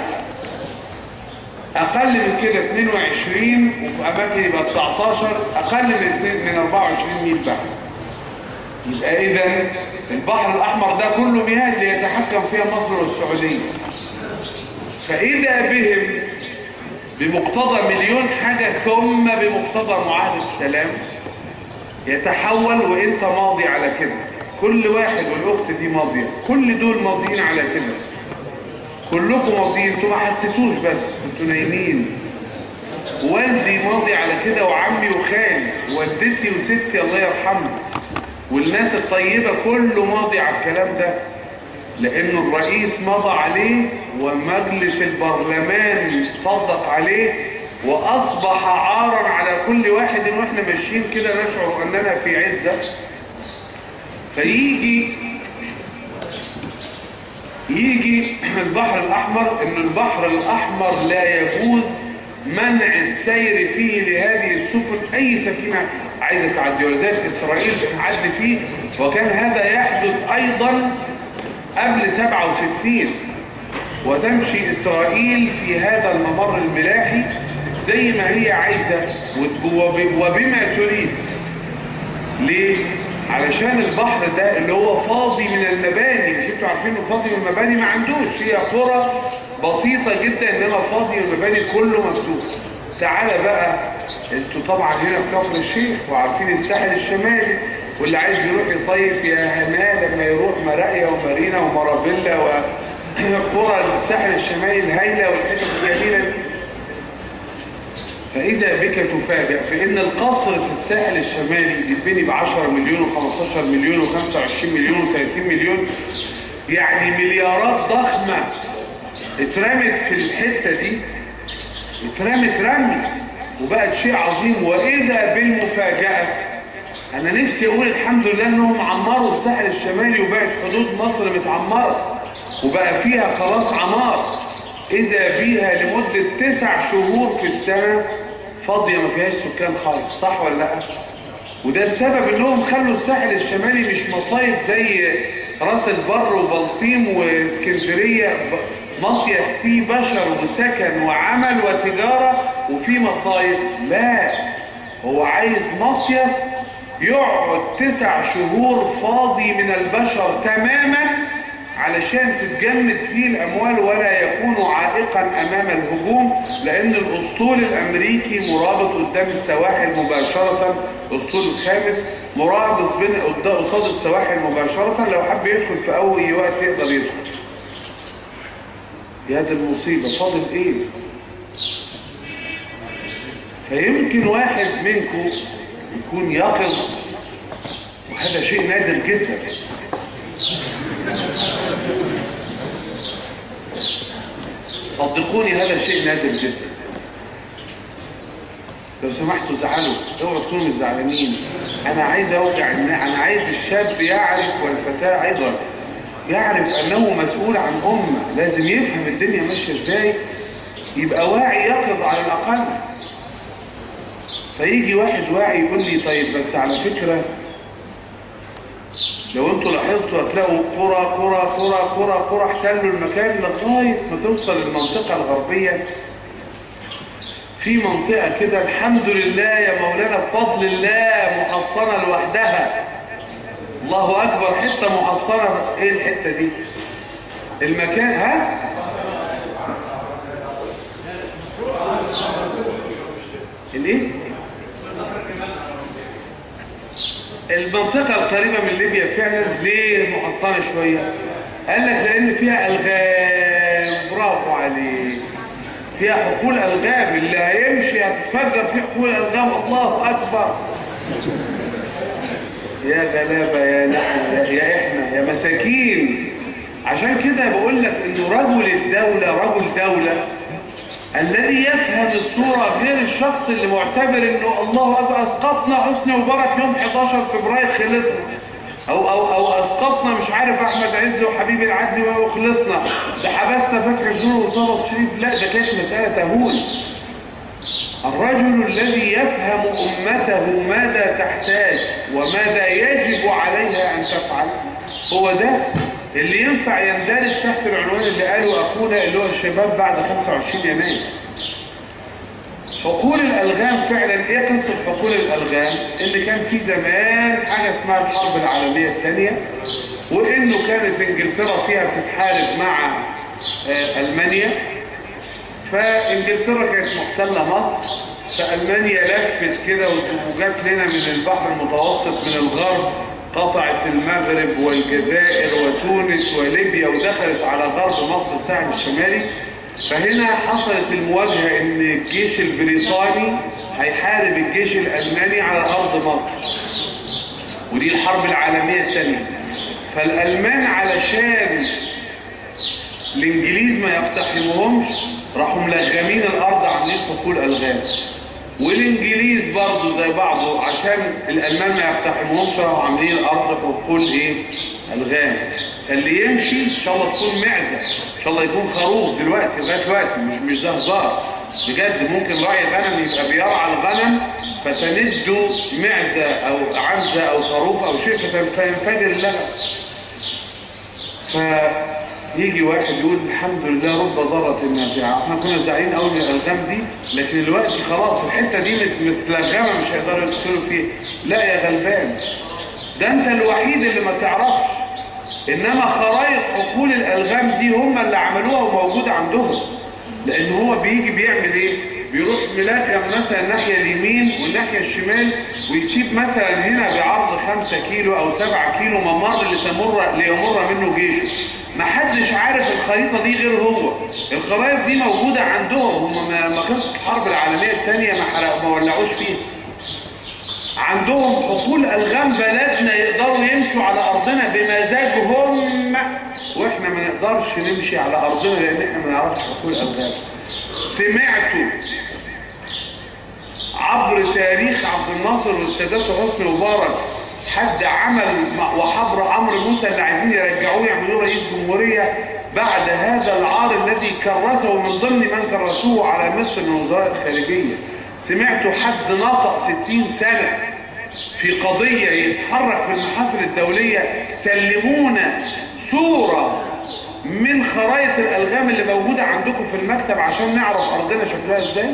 اقل من كده 22 وفي اماكن يبقى 19 اقل من من 24 ميل بحر يبقى اذا البحر الاحمر ده كله مياه اللي يتحكم فيها مصر والسعوديه فاذا بهم بمقتضى مليون حاجه ثم بمقتضى معاهده السلام يتحول وانت ماضي على كده كل واحد والاخت دي ماضيه كل دول ماضيين على كده كلكم ماضيين انتوا ما حسيتوش بس انتوا نايمين والدي ماضي على كده وعمي وخالي والدتي وستي الله يرحمها والناس الطيبة كله ماضي على الكلام ده لانه الرئيس مضى عليه ومجلس البرلمان صدق عليه واصبح عارا على كل واحد واحنا ماشيين كده نشعر اننا في عزة فيجي يجي البحر الأحمر إن البحر الأحمر لا يجوز منع السير فيه لهذه السفن أي سفينة عايزة تعدي ولذلك إسرائيل بتعدي فيه وكان هذا يحدث أيضا قبل 67 وتمشي إسرائيل في هذا الممر الملاحي زي ما هي عايزة وبما تريد ليه؟ علشان البحر ده اللي هو فاضي من المباني مش انتوا عارفين انه فاضي من المباني ما عندوش هي قرى بسيطة جدا انما فاضي من المباني كله مفتوح تعالى بقى انتوا طبعا هنا في كفر الشيخ وعارفين الساحل الشمالي واللي عايز يروح يصيف يا هناه لما يروح مراقيا ومارينا ومارابيلا وقرى الساحل الشمالي الهايلة والحتت الجميلة دي فإذا بك تفاجأ بأن القصر في الساحل الشمالي بيتبني ب 10 مليون و15 مليون و25 مليون و30 مليون يعني مليارات ضخمة اترمت في الحتة دي اترمت رمي وبقت شيء عظيم وإذا بالمفاجأة أنا نفسي أقول الحمد لله أنهم عمروا الساحل الشمالي وبقت حدود مصر متعمرة وبقى فيها خلاص عمار إذا بيها لمدة تسع شهور في السنة فاضية ما فيهاش سكان خالص صح ولا لا؟ وده السبب انهم خلوا الساحل الشمالي مش مصايف زي راس البر وبلطيم واسكندرية مصيف فيه بشر وسكن وعمل وتجارة وفيه مصايف لا هو عايز مصيف يقعد تسع شهور فاضي من البشر تماما علشان تتجمد فيه الأموال ولا يكون عائقا أمام الهجوم لأن الأسطول الأمريكي مرابط قدام السواحل مباشرة الأسطول الخامس مرابط بين قصاد السواحل مباشرة لو حب يدخل في أول وقت يقدر يدخل يا دي المصيبة فاضل إيه فيمكن واحد منكم يكون يقظ وهذا شيء نادر جدا صدقوني هذا شيء نادر جدا لو سمحتوا زعلوا اوعوا تكونوا مش زعلانين انا عايز اوجع النا- انا عايز الشاب يعرف والفتاه ايضا يعرف انه مسؤول عن امه لازم يفهم الدنيا ماشيه ازاي يبقى واعي يقظ على الاقل فيجي واحد واعي يقول لي طيب بس على فكره لو انتوا لاحظتوا هتلاقوا قرى قرى قرى قرى قرى احتلوا المكان لغايه ما توصل للمنطقه الغربيه في منطقة كده الحمد لله يا مولانا بفضل الله محصنة لوحدها الله أكبر حتة محصنة إيه الحتة دي المكان ها الإيه المنطقة القريبة من ليبيا فعلا ليه محصنة شوية قال لك لأن فيها ألغام برافو عليك فيها حقول ألغام اللي هيمشي هتتفجر فيه حقول ألغام الله أكبر يا غلابة يا نحن يا إحنا يا مساكين عشان كده بقول لك إنه رجل الدولة رجل دولة الذي يفهم الصورة غير الشخص اللي معتبر إنه الله أكبر أسقطنا حسني مبارك يوم 11 فبراير خلصنا أو, أو, أو أسقطنا مش عارف أحمد عز وحبيب العدلي وخلصنا ده حبسنا فتح الزور وصلت شريف لا ده كانت مسألة تهون الرجل الذي يفهم أمته ماذا تحتاج وماذا يجب عليها أن تفعل هو ده اللي ينفع يندرج تحت العنوان اللي قاله أخونا اللي هو الشباب بعد 25 يناير حقول الألغام فعلا ايه قصة حقول الألغام اللي كان في زمان حاجة اسمها الحرب العالمية الثانية وانه كانت انجلترا فيها بتتحارب مع آه، ألمانيا فانجلترا كانت محتلة مصر فألمانيا لفت كده وجات لنا من البحر المتوسط من الغرب قطعت المغرب والجزائر وتونس وليبيا ودخلت على غرب مصر الساحل الشمالي فهنا حصلت المواجهة ان الجيش البريطاني هيحارب الجيش الألماني على أرض مصر ودي الحرب العالمية الثانية فالألمان علشان الإنجليز ما يقتحموهمش راحوا ملغمين الأرض عاملين حقول ألغام والإنجليز برضو زي بعضه عشان الألمان ما يقتحموهمش راحوا عاملين الأرض حقول إيه؟ ألغام فاللي يمشي إن شاء الله تكون معزة إن شاء الله يكون خروف دلوقتي لغاية دلوقتي مش مش ده هزار بجد ممكن راعي غنم يبقى بيرعى الغنم فتنده معزة أو عنزة أو خروف أو شيء فينفجر اللبن فيجي واحد يقول الحمد لله رب ضارة نافعة احنا كنا زعلانين قوي من الالغام دي لكن دلوقتي خلاص الحته دي مت- متلغمه مش هيقدروا يدخلوا فيها لا يا غلبان ده انت الوحيد اللي ما تعرفش انما خرايط حقول الالغام دي هم اللي عملوها وموجوده عندهم لان هو بيجي بيعمل ايه بيروح ملغم مثلا الناحيه اليمين والناحيه الشمال ويسيب مثلا هنا بعرض 5 كيلو او 7 كيلو ممر لتمر ليمر منه جيشه ما حدش عارف الخريطه دي غير هو الخرائط دي موجوده عندهم هم ما ما خلصت الحرب العالميه الثانيه ما حرقوا ما ولعوش فيها عندهم حقول ألغام بلدنا يقدروا يمشوا على أرضنا بمزاجهم وإحنا ما نقدرش نمشي على أرضنا لأن إحنا ما نعرفش حقول ألغام سمعتوا عبر تاريخ عبد الناصر والسادات وحسني مبارك حد عمل مع- وحبر عمرو موسى اللي عايزين يرجعوه يعملوه رئيس جمهورية بعد هذا العار الذي كرسه من ضمن من كرسوه على مصر من وزراء الخارجية سمعتوا حد نطق 60 سنة في قضية يتحرك في المحافل الدولية سلمونا صورة من خرائط الألغام اللي موجودة عندكم في المكتب عشان نعرف أرضنا شكلها إزاي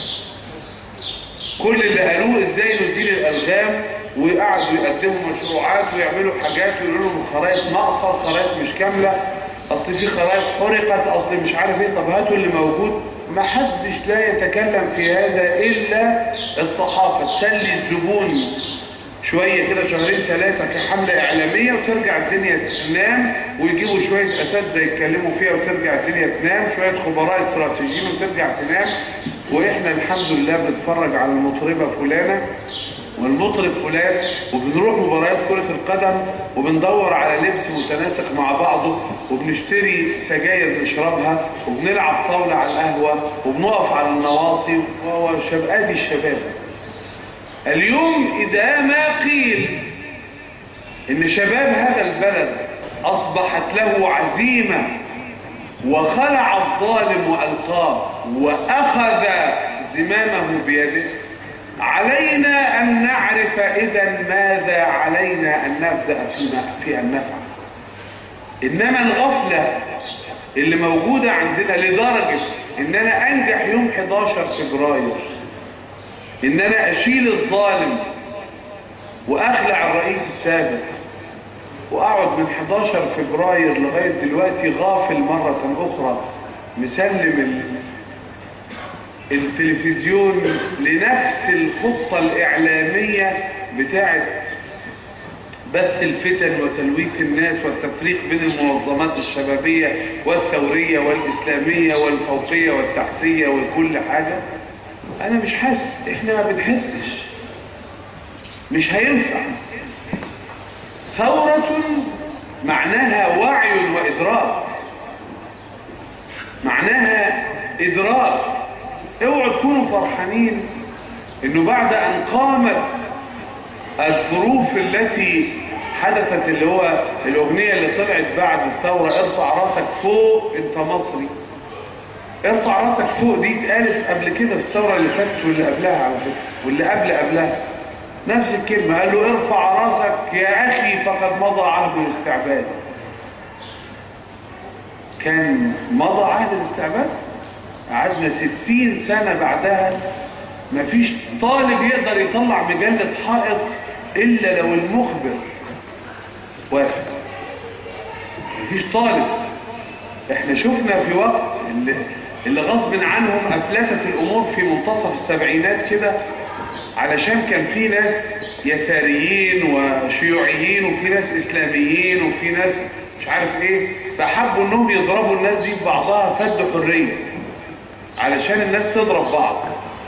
كل اللي قالوه ازاي نزيل الالغام وقعدوا يقدموا مشروعات ويعملوا حاجات ويقولوا لهم الخرائط ناقصه الخرائط مش كامله اصل في خرائط حرقت اصل مش عارف ايه طب هاتوا اللي موجود ما حدش لا يتكلم في هذا الا الصحافه تسلي الزبون شويه كده شهرين ثلاثه كحمله اعلاميه وترجع الدنيا تنام ويجيبوا شويه اساتذه يتكلموا فيها وترجع الدنيا تنام شويه خبراء استراتيجيين وترجع تنام واحنا الحمد لله بنتفرج على المطربه فلانه والمطرب فلان وبنروح مباريات كرة القدم وبندور على لبس متناسق مع بعضه وبنشتري سجاير نشربها وبنلعب طاولة على القهوة وبنقف على النواصي وهو شب ادي الشباب اليوم إذا ما قيل إن شباب هذا البلد أصبحت له عزيمة وخلع الظالم وألقاه وأخذ زمامه بيده علينا أن نعرف إذا ماذا علينا أن نبدأ في أن نفعل إنما الغفلة اللي موجودة عندنا لدرجة إن أنا أنجح يوم 11 فبراير إن أنا أشيل الظالم وأخلع الرئيس السابق وأقعد من 11 فبراير لغاية دلوقتي غافل مرة أخرى مسلم التلفزيون لنفس الخطة الإعلامية بتاعت بث الفتن وتلويث الناس والتفريق بين المنظمات الشبابية والثورية والإسلامية والفوقية والتحتية وكل حاجة أنا مش حاسس إحنا ما بنحسش مش هينفع ثورة معناها وعي وإدراك معناها إدراك اوعوا تكونوا فرحانين انه بعد ان قامت الظروف التي حدثت اللي هو الاغنية اللي طلعت بعد الثورة ارفع راسك فوق انت مصري ارفع راسك فوق دي اتقالت قبل كده في الثورة اللي فاتت واللي قبلها على فكرة واللي قبل قبلها نفس الكلمة قال له ارفع راسك يا اخي فقد مضى عهد الاستعباد كان مضى عهد الاستعباد قعدنا ستين سنة بعدها مفيش طالب يقدر يطلع مجلة حائط إلا لو المخبر وافق مفيش طالب احنا شفنا في وقت اللي, اللي غصب عنهم أفلتت الأمور في منتصف السبعينات كده علشان كان في ناس يساريين وشيوعيين وفي ناس إسلاميين وفي ناس مش عارف ايه فحبوا انهم يضربوا الناس دي ببعضها فدوا حريه علشان الناس تضرب بعض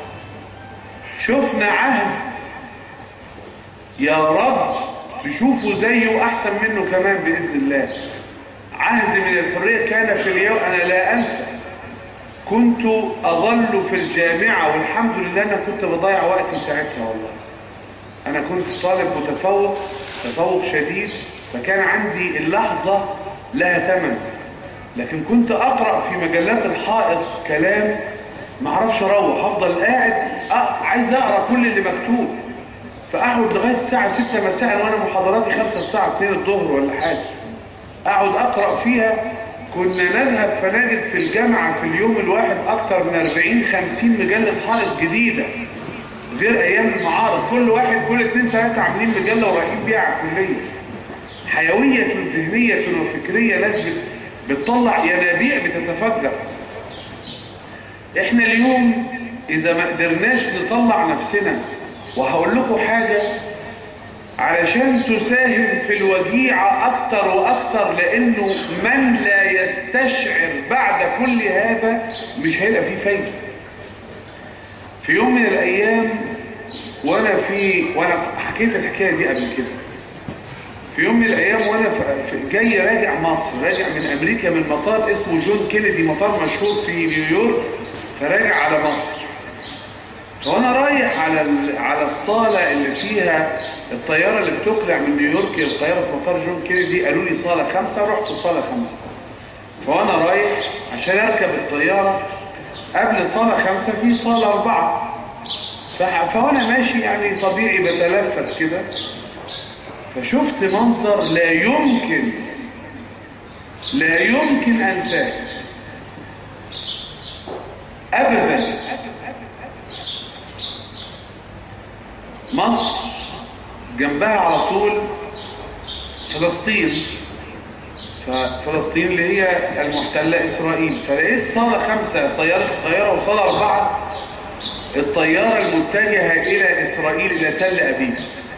شفنا عهد يا رب تشوفوا زيه أحسن منه كمان بإذن الله عهد من الحرية كان في اليوم أنا لا أنسى كنت أظل في الجامعة والحمد لله أنا كنت بضيع وقتي ساعتها والله أنا كنت طالب متفوق تفوق شديد فكان عندي اللحظة لها ثمن لكن كنت أقرأ في مجلات الحائط كلام ما اعرفش اروح افضل قاعد أه عايز اقرا كل اللي مكتوب فاقعد لغايه الساعه 6 مساء وانا محاضراتي 5 الساعه 2 الظهر ولا حاجه اقعد اقرا فيها كنا نذهب فنجد في الجامعه في اليوم الواحد اكتر من 40 50 مجله حائط جديده غير ايام المعارض كل واحد كل اثنين ثلاثه عاملين مجله ورايحين بيها على الكليه حيويه ذهنيه وفكريه ناس بتطلع ينابيع بتتفجر احنا اليوم اذا ما قدرناش نطلع نفسنا وهقول لكم حاجة علشان تساهم في الوجيعة اكتر واكتر لانه من لا يستشعر بعد كل هذا مش هيبقى فيه فايدة في يوم من الايام وانا في وانا حكيت الحكاية دي قبل كده في يوم من الايام وانا جاي راجع مصر راجع من امريكا من مطار اسمه جون كينيدي مطار مشهور في نيويورك فراجع على مصر فانا رايح على على الصاله اللي فيها الطياره اللي بتقلع من نيويورك القاهره في مطار جون كينيدي قالوا لي صاله خمسه رحت صاله خمسه فانا رايح عشان اركب الطياره قبل صاله خمسه في صاله اربعه فانا ماشي يعني طبيعي بتلفت كده فشفت منظر لا يمكن لا يمكن انساه ابدا مصر جنبها على طول فلسطين ففلسطين اللي هي المحتلة إسرائيل فلقيت صالة خمسة طيارة الطيارة وصالة أربعة الطيارة المتجهة إلى إسرائيل إلى تل أبيب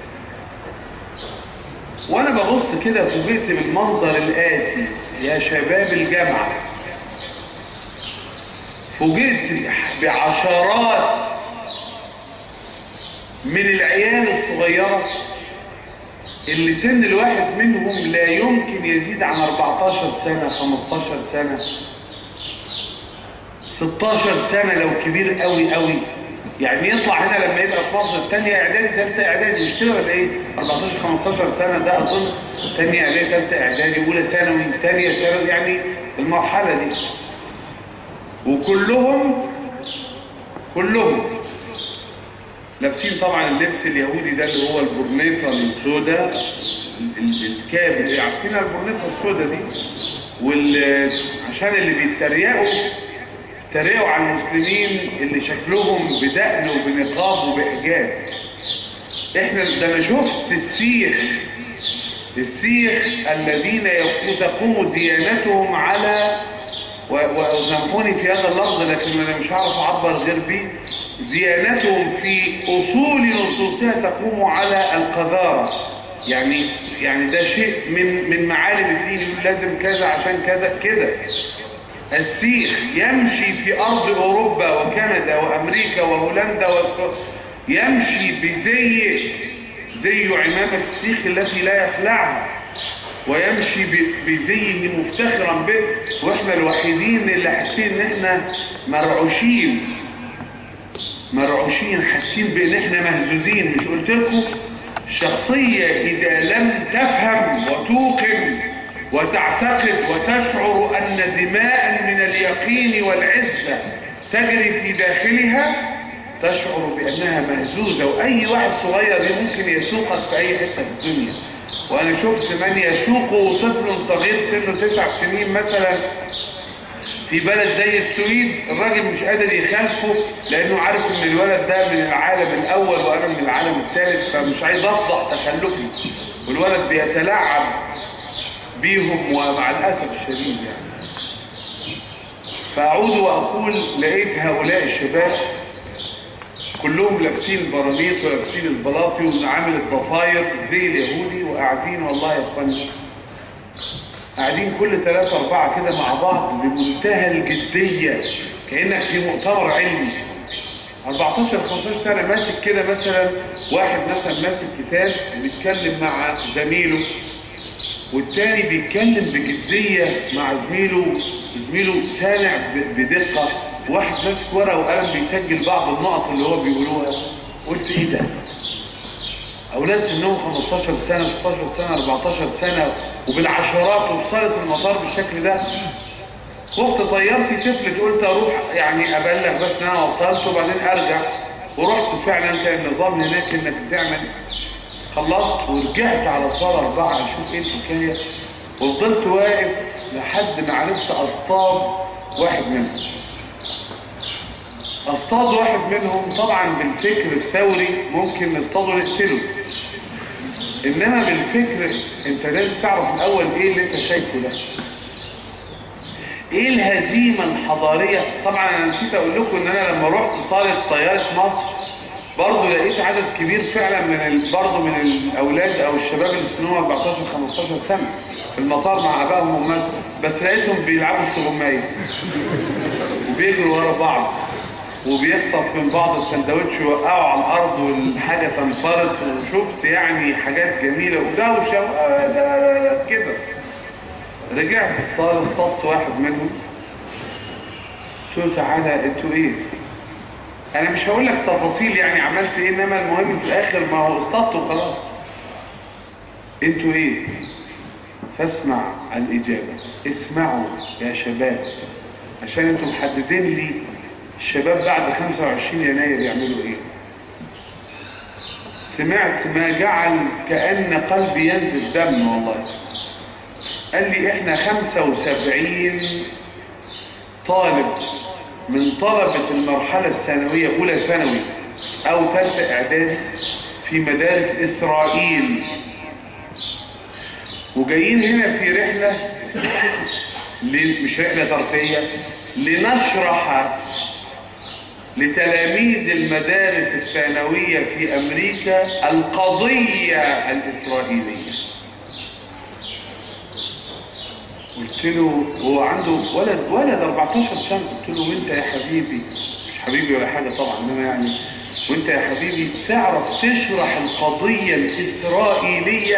وأنا ببص كده فوجئت بالمنظر الآتي يا شباب الجامعة فوجئت بعشرات من العيال الصغيرة اللي سن الواحد منهم لا يمكن يزيد عن 14 سنة 15 سنة 16 سنة لو كبير قوي قوي يعني يطلع هنا لما يبقى في مصر تانية اعدادي تالتة اعدادي مش كده ولا ايه 14 15 سنة ده اظن تانية اعدادي تالتة اعدادي اولى ثانوي تانية ثانوي يعني المرحلة دي وكلهم كلهم لابسين طبعا اللبس اليهودي ده اللي هو البرنيطة السوداء ال- ال- الكاب اللي عارفين البرنيطة السوداء دي وال عشان اللي بيتريقوا تريقوا على المسلمين اللي شكلهم بدقن وبنقاب وبحجاب احنا ده انا شفت السيخ السيخ الذين يقو- تقوم ديانتهم على و- وسامحوني في هذا اللفظ لكن انا مش هعرف اعبر غير بيه ديانتهم في اصول نصوصها تقوم على القذاره يعني يعني ده شيء من من معالم الدين يقول لازم كذا عشان كذا كده السيخ يمشي في أرض أوروبا وكندا وأمريكا وهولندا وأستراليا يمشي بزي زي عمامة السيخ التي لا يخلعها ويمشي ب- بزيه مفتخرا به واحنا الوحيدين اللي حاسين ان احنا مرعوشين مرعوشين حاسين بان احنا مهزوزين مش قلت لكم شخصية اذا لم تفهم وتوقن وتعتقد وتشعر ان دماء من اليقين والعزة تجري في داخلها تشعر بانها مهزوزة واي واحد صغير ممكن يسوقك في اي حتة في الدنيا وانا شفت من يسوقه طفل صغير سنه تسع سنين مثلا في بلد زي السويد الراجل مش قادر يخالفه لانه عارف ان الولد ده من العالم الاول وانا من العالم الثالث فمش عايز افضح تخلفي والولد بيتلاعب بيهم ومع الاسف الشديد يعني فاعود واقول لقيت هؤلاء الشباب كلهم لابسين البرانيط ولابسين البلاطي وعامل الضفاير زي اليهودي وقاعدين والله يا اخوانا قاعدين كل ثلاثة أربعة كده مع بعض بمنتهى الجدية كأنك في مؤتمر علمي 14 15 سنة ماسك كده مثلا واحد مثلا ماسك كتاب وبيتكلم مع زميله والتاني بيتكلم بجدية مع زميله زميله سامع ب- بدقة واحد ماسك ورقة وقلم بيسجل بعض النقط اللي هو بيقولوها قلت ايه ده اولاد سنهم 15 سنه 16 سنه 14 سنه وبالعشرات وبصاله المطار بالشكل ده خفت طيارتي تفلت قلت اروح يعني ابلغ بس ان انا وصلت وبعدين ارجع ورحت فعلا كان النظام هناك انك تعمل خلصت ورجعت على صاله اربعه اشوف ايه الحكايه وفضلت واقف لحد ما عرفت اصطاد واحد منهم اصطاد واحد منهم طبعا بالفكر الثوري ممكن نصطاده نقتله انما بالفكر انت لازم تعرف الاول ايه اللي انت شايفه ده ايه الهزيمه الحضاريه طبعا انا نسيت اقول لكم ان انا لما رحت صاله طياره مصر برضه لقيت عدد كبير فعلا من ال... برضه من الاولاد او الشباب اللي سنهم 14 15 سنه في المطار مع ابائهم وامهاتهم بس لقيتهم بيلعبوا استغمايه وبيجروا ورا بعض وبيخطف من بعض السندوتش ويوقعوا على الارض والحاجه تنفرط وشفت يعني حاجات جميله ودوشه و- كده رجعت الصاله اصطدت واحد منهم قلت له تعالى انتوا ايه؟ انا مش هقول لك تفاصيل يعني عملت ايه انما المهم في الاخر ما هو اصطدت وخلاص انتوا ايه؟ فاسمع الاجابه اسمعوا يا شباب عشان انتوا محددين لي الشباب بعد 25 يناير يعملوا ايه سمعت ما جعل كأن قلبي ينزل دم والله قال لي احنا 75 طالب من طلبة المرحلة الثانوية أولى ثانوي أو ثالثة إعدادي في مدارس إسرائيل وجايين هنا في رحلة ل- مش رحلة ترفيهية لنشرح لتلاميذ المدارس الثانوية في أمريكا القضية الإسرائيلية قلت له هو عنده ولد ولد 14 سنة قلت له وانت يا حبيبي مش حبيبي ولا حاجة طبعا انما يعني وانت يا حبيبي تعرف تشرح القضية الإسرائيلية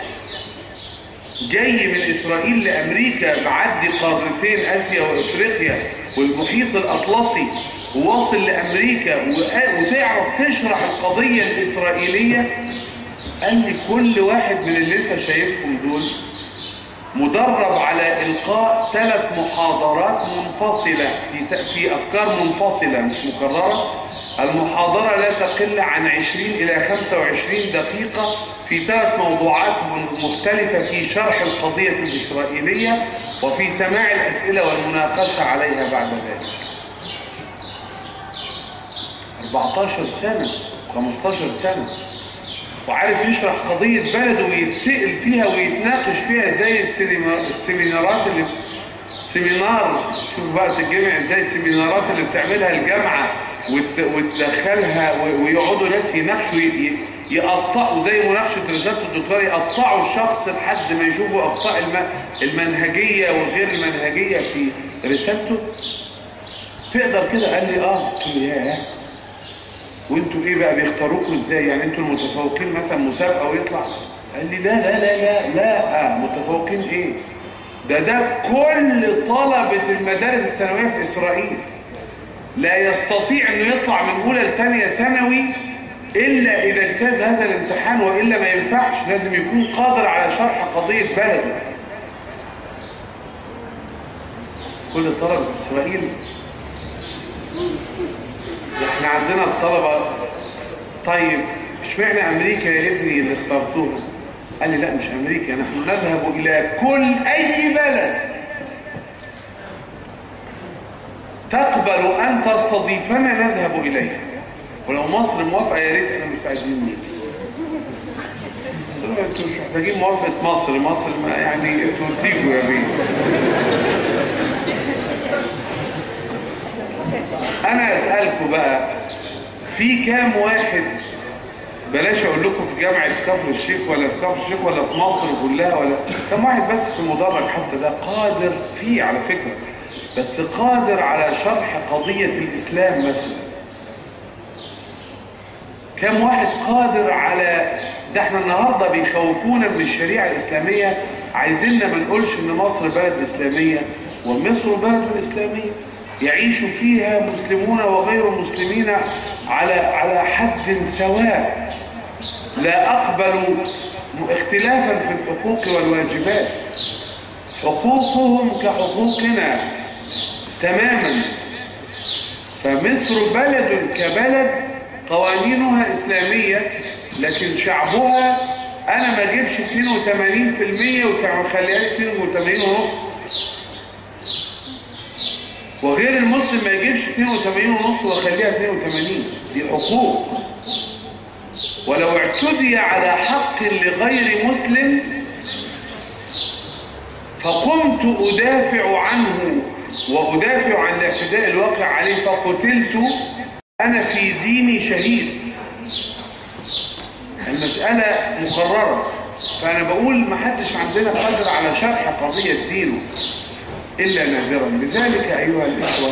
جاي من إسرائيل لأمريكا بعدي قارتين آسيا وإفريقيا والمحيط الأطلسي وواصل لأمريكا وق- وتعرف تشرح القضية الإسرائيلية قال لي كل واحد من اللي انت شايفهم دول مدرب على إلقاء ثلاث محاضرات منفصلة في, ت- في أفكار منفصلة مش مكررة المحاضرة لا تقل عن 20 إلى 25 دقيقة في ثلاث موضوعات من- مختلفة في شرح القضية الإسرائيلية وفي سماع الأسئلة والمناقشة عليها بعد ذلك 14 سنة 15 سنة وعارف يشرح قضية بلده ويتسأل فيها ويتناقش فيها زي السينما السيمينارات اللي سيمينار شوف بقى تتجمع ازاي السيمينارات اللي بتعملها الجامعة وت... وتدخلها و... ويقعدوا ناس يناقشوا ي... ي- يقطعوا زي مناقشة رسالة الدكتور يقطعوا الشخص لحد ما يشوفوا أخطاء الم... المنهجية وغير المنهجية في رسالته تقدر كده قال لي اه قلت له ياه وانتوا ايه بقى بيختاروكوا ازاي يعني انتوا المتفوقين مثلا مسابقه ويطلع قال لي لا لا لا لا لا آه متفوقين ايه ده ده كل طلبه المدارس الثانويه في اسرائيل لا يستطيع انه يطلع من اولى لثانيه ثانوي الا اذا اجتاز هذا الامتحان والا ما ينفعش لازم يكون قادر على شرح قضيه بلده كل طلبه اسرائيل احنا عندنا الطلبة طيب اشمعنى امريكا يا ابني اللي اخترتوها قال لي لا مش امريكا نحن نذهب الى كل اي بلد تقبل ان تستضيفنا نذهب اليها ولو مصر موافقه يا ريت احنا مستعدين نيجي قلت له انتوا مش محتاجين موافقه مصر مصر ما يعني انتوا تيجوا يا بيه انا اسالكم بقى في كام واحد بلاش اقول لكم في جامعه كفر الشيخ ولا في كفر الشيخ ولا في مصر كلها ولا كم واحد بس في المدرج حتى ده قادر فيه على فكره بس قادر على شرح قضيه الاسلام مثلا كم واحد قادر على ده احنا النهارده بيخوفونا من الشريعه الاسلاميه عايزيننا ما نقولش ان مصر بلد اسلاميه ومصر بلد اسلاميه يعيش فيها مسلمون وغير مسلمين على على حد سواء لا اقبل اختلافا في الحقوق والواجبات حقوقهم كحقوقنا تماما فمصر بلد كبلد قوانينها إسلامية لكن شعبها أنا ما أجيبش 82% وخليها 82 ونص وغير المسلم ما يجيبش 82 ونص واخليها 82 دي حقوق ولو اعتدي على حق لغير مسلم فقمت أدافع عنه وأدافع عن الاعتداء الواقع عليه فقتلت أنا في ديني شهيد المسألة مقررة فأنا بقول ما حدش عندنا قادر على شرح قضية دينه إلا نادرا لذلك أيها الإخوة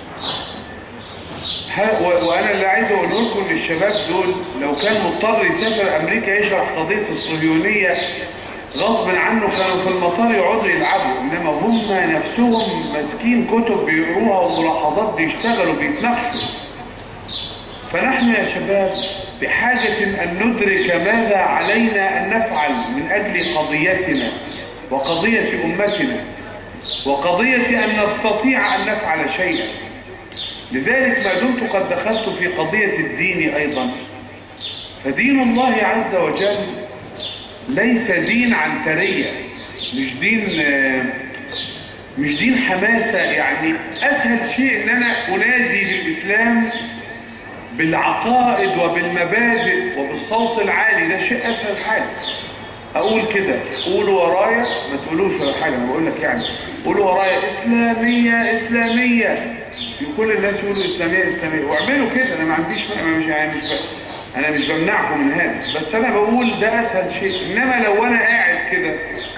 ها- و- وأنا اللي عايز أقوله لكم للشباب دول لو كان مضطر يسافر أمريكا يشرح قضية الصهيونية غصب عنه كانوا في المطار يقعدوا يلعبوا إنما هم نفسهم ماسكين كتب بيقروها وملاحظات بيشتغلوا بيتناقشوا فنحن يا شباب بحاجة أن ندرك ماذا علينا أن نفعل من أجل قضيتنا وقضية أمتنا وقضية أن نستطيع أن نفعل شيئا لذلك ما دمت قد دخلت في قضية الدين أيضا فدين الله عز وجل ليس دين عنترية مش دين آه، مش دين حماسة يعني أسهل شيء أن أنا أنادي بالإسلام بالعقائد وبالمبادئ وبالصوت العالي ده شيء أسهل حاجة أقول كده قولوا ورايا ما تقولوش ولا حاجة أنا بقول لك يعني قولوا ورايا إسلامية إسلامية كل الناس يقولوا إسلامية إسلامية واعملوا كده أنا ما عنديش أنا مش يعني مش ب... أنا مش بمنعكم من هذا بس أنا بقول ده أسهل شيء إنما لو أنا قاعد كده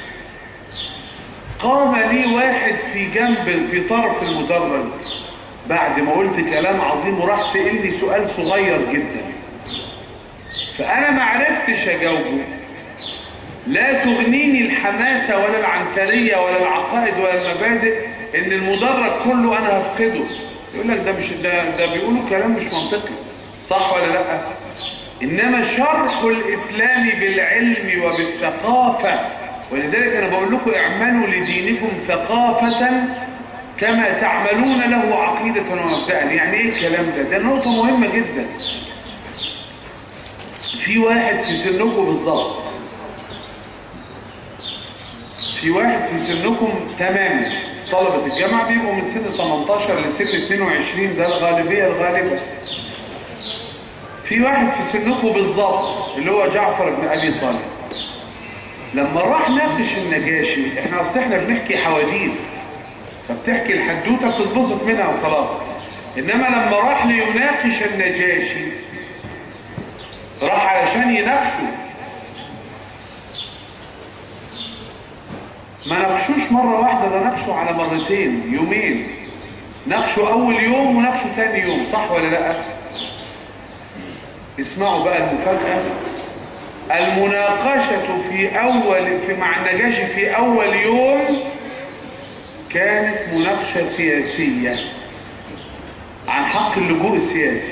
قام لي واحد في جنب في طرف المدرج بعد ما قلت كلام عظيم وراح سألني سؤال صغير جدا فأنا ما عرفتش أجاوبه لا تغنيني الحماسة ولا العنترية ولا العقائد ولا المبادئ إن المدرج كله أنا هفقده يقول لك ده مش ده ده بيقولوا كلام مش منطقي صح ولا لا انما شرح الاسلام بالعلم وبالثقافه ولذلك انا بقول لكم اعملوا لدينكم ثقافه كما تعملون له عقيده ومبدأ يعني ايه الكلام ده ده نقطه مهمه جدا في واحد في سنكم بالظبط في واحد في سنكم تماما طلبة الجامعة بيبقوا من سن 18 لسن 22 ده الغالبية الغالبة في واحد في سنكم بالظبط اللي هو جعفر بن أبي طالب لما راح ناقش النجاشي احنا اصل احنا بنحكي حواديت فبتحكي الحدوتة بتتبسط منها وخلاص انما لما راح ليناقش النجاشي راح علشان يناقشه ما ناقشوش مرة واحدة ده ناقشوا على مرتين يومين ناقشوا أول يوم وناقشوا تاني يوم صح ولا لا اسمعوا بقى المفاجأة المناقشة في أول في مع النجاشي في أول يوم كانت مناقشة سياسية عن حق اللجوء السياسي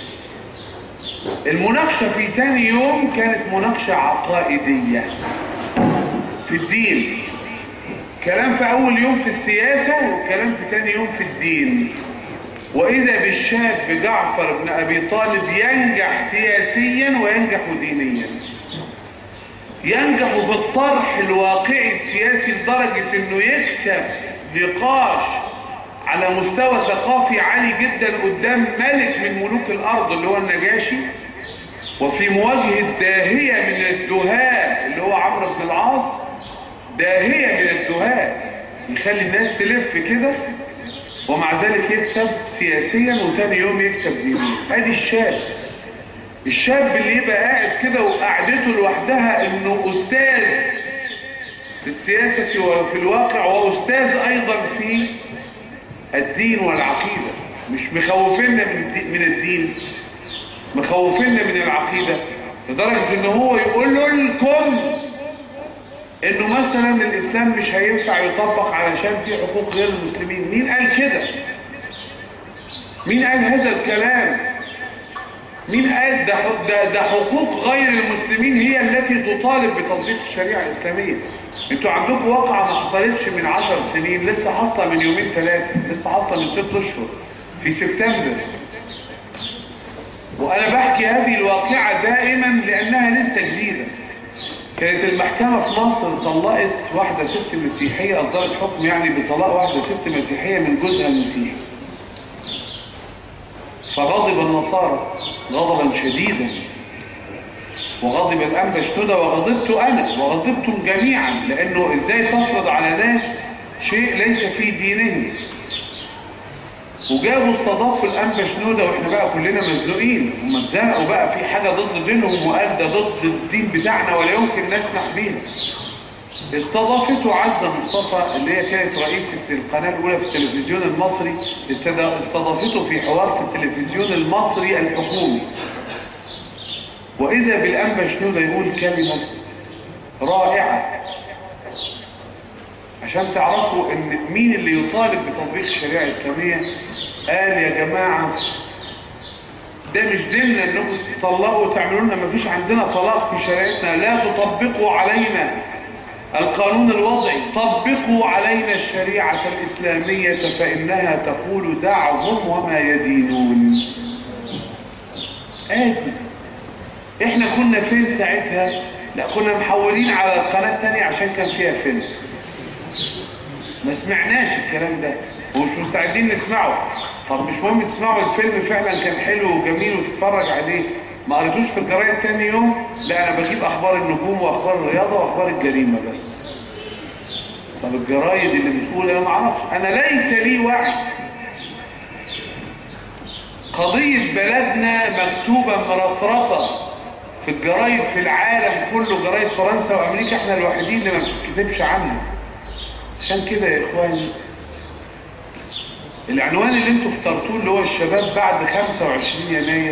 المناقشة في تاني يوم كانت مناقشة عقائدية في الدين كلام في أول يوم في السياسة وكلام في تاني يوم في الدين وإذا بالشاب جعفر بن أبي طالب ينجح سياسيا وينجح دينيا ينجح في الطرح الواقعي السياسي لدرجة أنه يكسب نقاش على مستوى ثقافي عالي جدا قدام ملك من ملوك الأرض اللي هو النجاشي وفي مواجهة داهية من الدهاء اللي هو عمرو بن العاص داهية من الدهاء يخلي الناس تلف كده ومع ذلك يكسب سياسيا وتاني يوم يكسب دينيا ادي الشاب الشاب اللي يبقى قاعد كده وقعدته لوحدها انه استاذ في السياسة وفي الواقع واستاذ ايضا في الدين والعقيدة مش مخوفنا من من الدين مخوفنا من العقيدة لدرجة ان هو يقول لكم انه مثلا الاسلام مش هينفع يطبق علشان في حقوق غير المسلمين مين قال كده مين قال هذا الكلام مين قال ده, ده, ده حقوق غير المسلمين هي التي تطالب بتطبيق الشريعة الإسلامية انتوا عندكم واقعة ما حصلتش من عشر سنين لسه حاصلة من يومين ثلاثة لسه حاصلة من ست اشهر في سبتمبر وانا بحكي هذه الواقعة دائما لانها لسه جديدة كانت المحكمة في مصر طلقت واحدة ست مسيحية أصدرت حكم يعني بطلاق واحدة ست مسيحية من جوزها المسيحي فغضب النصارى غضبا شديدا وغضب الأنبا شنودة وغضبت أنا وغضبتم جميعا لأنه إزاي تفرض على ناس شيء ليس في دينهم وجابوا استضافوا الأنبا شنودة وإحنا بقى كلنا مزنوقين هم اتزنقوا بقى في حاجة ضد دينهم وقال ده ضد الدين بتاعنا ولا يمكن نسمح بيها استضافته عزة مصطفى اللي هي كانت رئيسة القناة الأولى في التلفزيون المصري استضافته في حوار في التلفزيون المصري الحكومي وإذا بالأنبا شنودة يقول كلمة رائعة عشان تعرفوا ان مين اللي يطالب بتطبيق الشريعة الإسلامية قال يا جماعة ده مش ديننا انكم تطلقوا وتعملوا لنا مفيش عندنا طلاق في شريعتنا لا تطبقوا علينا القانون الوضعي طبقوا علينا الشريعة الإسلامية فإنها تقول دعهم وما يدينون آتي احنا كنا فين ساعتها لا كنا محولين على القناة التانية عشان كان فيها فيلم ما سمعناش الكلام ده ومش مستعدين نسمعه طب مش مهم تسمعوا الفيلم فعلا كان حلو وجميل وتتفرج عليه ما قريتوش في الجرايد تاني يوم لا انا بجيب اخبار النجوم واخبار الرياضه واخبار الجريمه بس طب الجرايد اللي بتقول انا ما اعرفش انا ليس لي وعي قضيه بلدنا مكتوبه مرطرطه في الجرايد في العالم كله جرايد فرنسا وامريكا احنا الوحيدين اللي ما بتكتبش عنها عشان كده يا اخواني العنوان اللي انتوا اخترتوه اللي هو الشباب بعد 25 يناير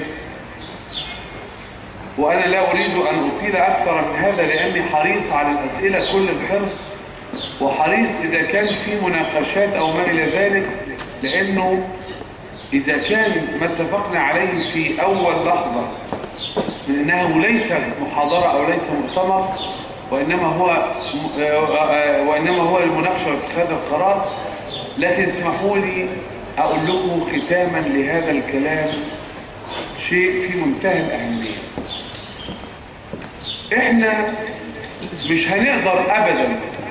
وانا لا اريد ان اطيل اكثر من هذا لاني حريص على الاسئله كل الحرص وحريص اذا كان في مناقشات او ما الى ذلك لانه إذا كان ما اتفقنا عليه في أول لحظة من أنه ليس محاضرة أو ليس مؤتمر وإنما هو وإنما هو المناقشة واتخاذ القرار لكن اسمحوا لي أقول لكم ختاما لهذا الكلام شيء في منتهى الأهمية إحنا مش هنقدر أبدا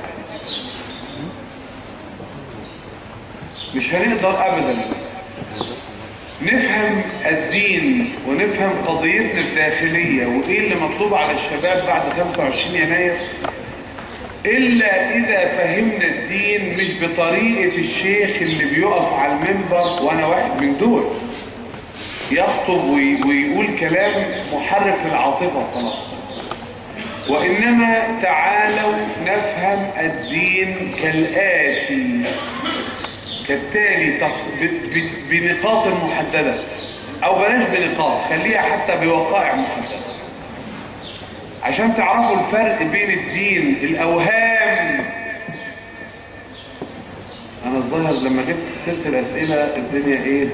مش هنقدر أبدا نفهم الدين ونفهم قضيتنا الداخلية وإيه اللي مطلوب على الشباب بعد 25 يناير إلا إذا فهمنا الدين مش بطريقة الشيخ اللي بيقف على المنبر وأنا واحد من دول يخطب ويقول كلام محرك العاطفة خلاص وإنما تعالوا نفهم الدين كالآتي كالتالي بنقاط محددة أو بلاش بنقاط خليها حتى بوقائع محددة عشان تعرفوا الفرق بين الدين الأوهام أنا الظاهر لما جبت سيرة الأسئلة الدنيا إيه؟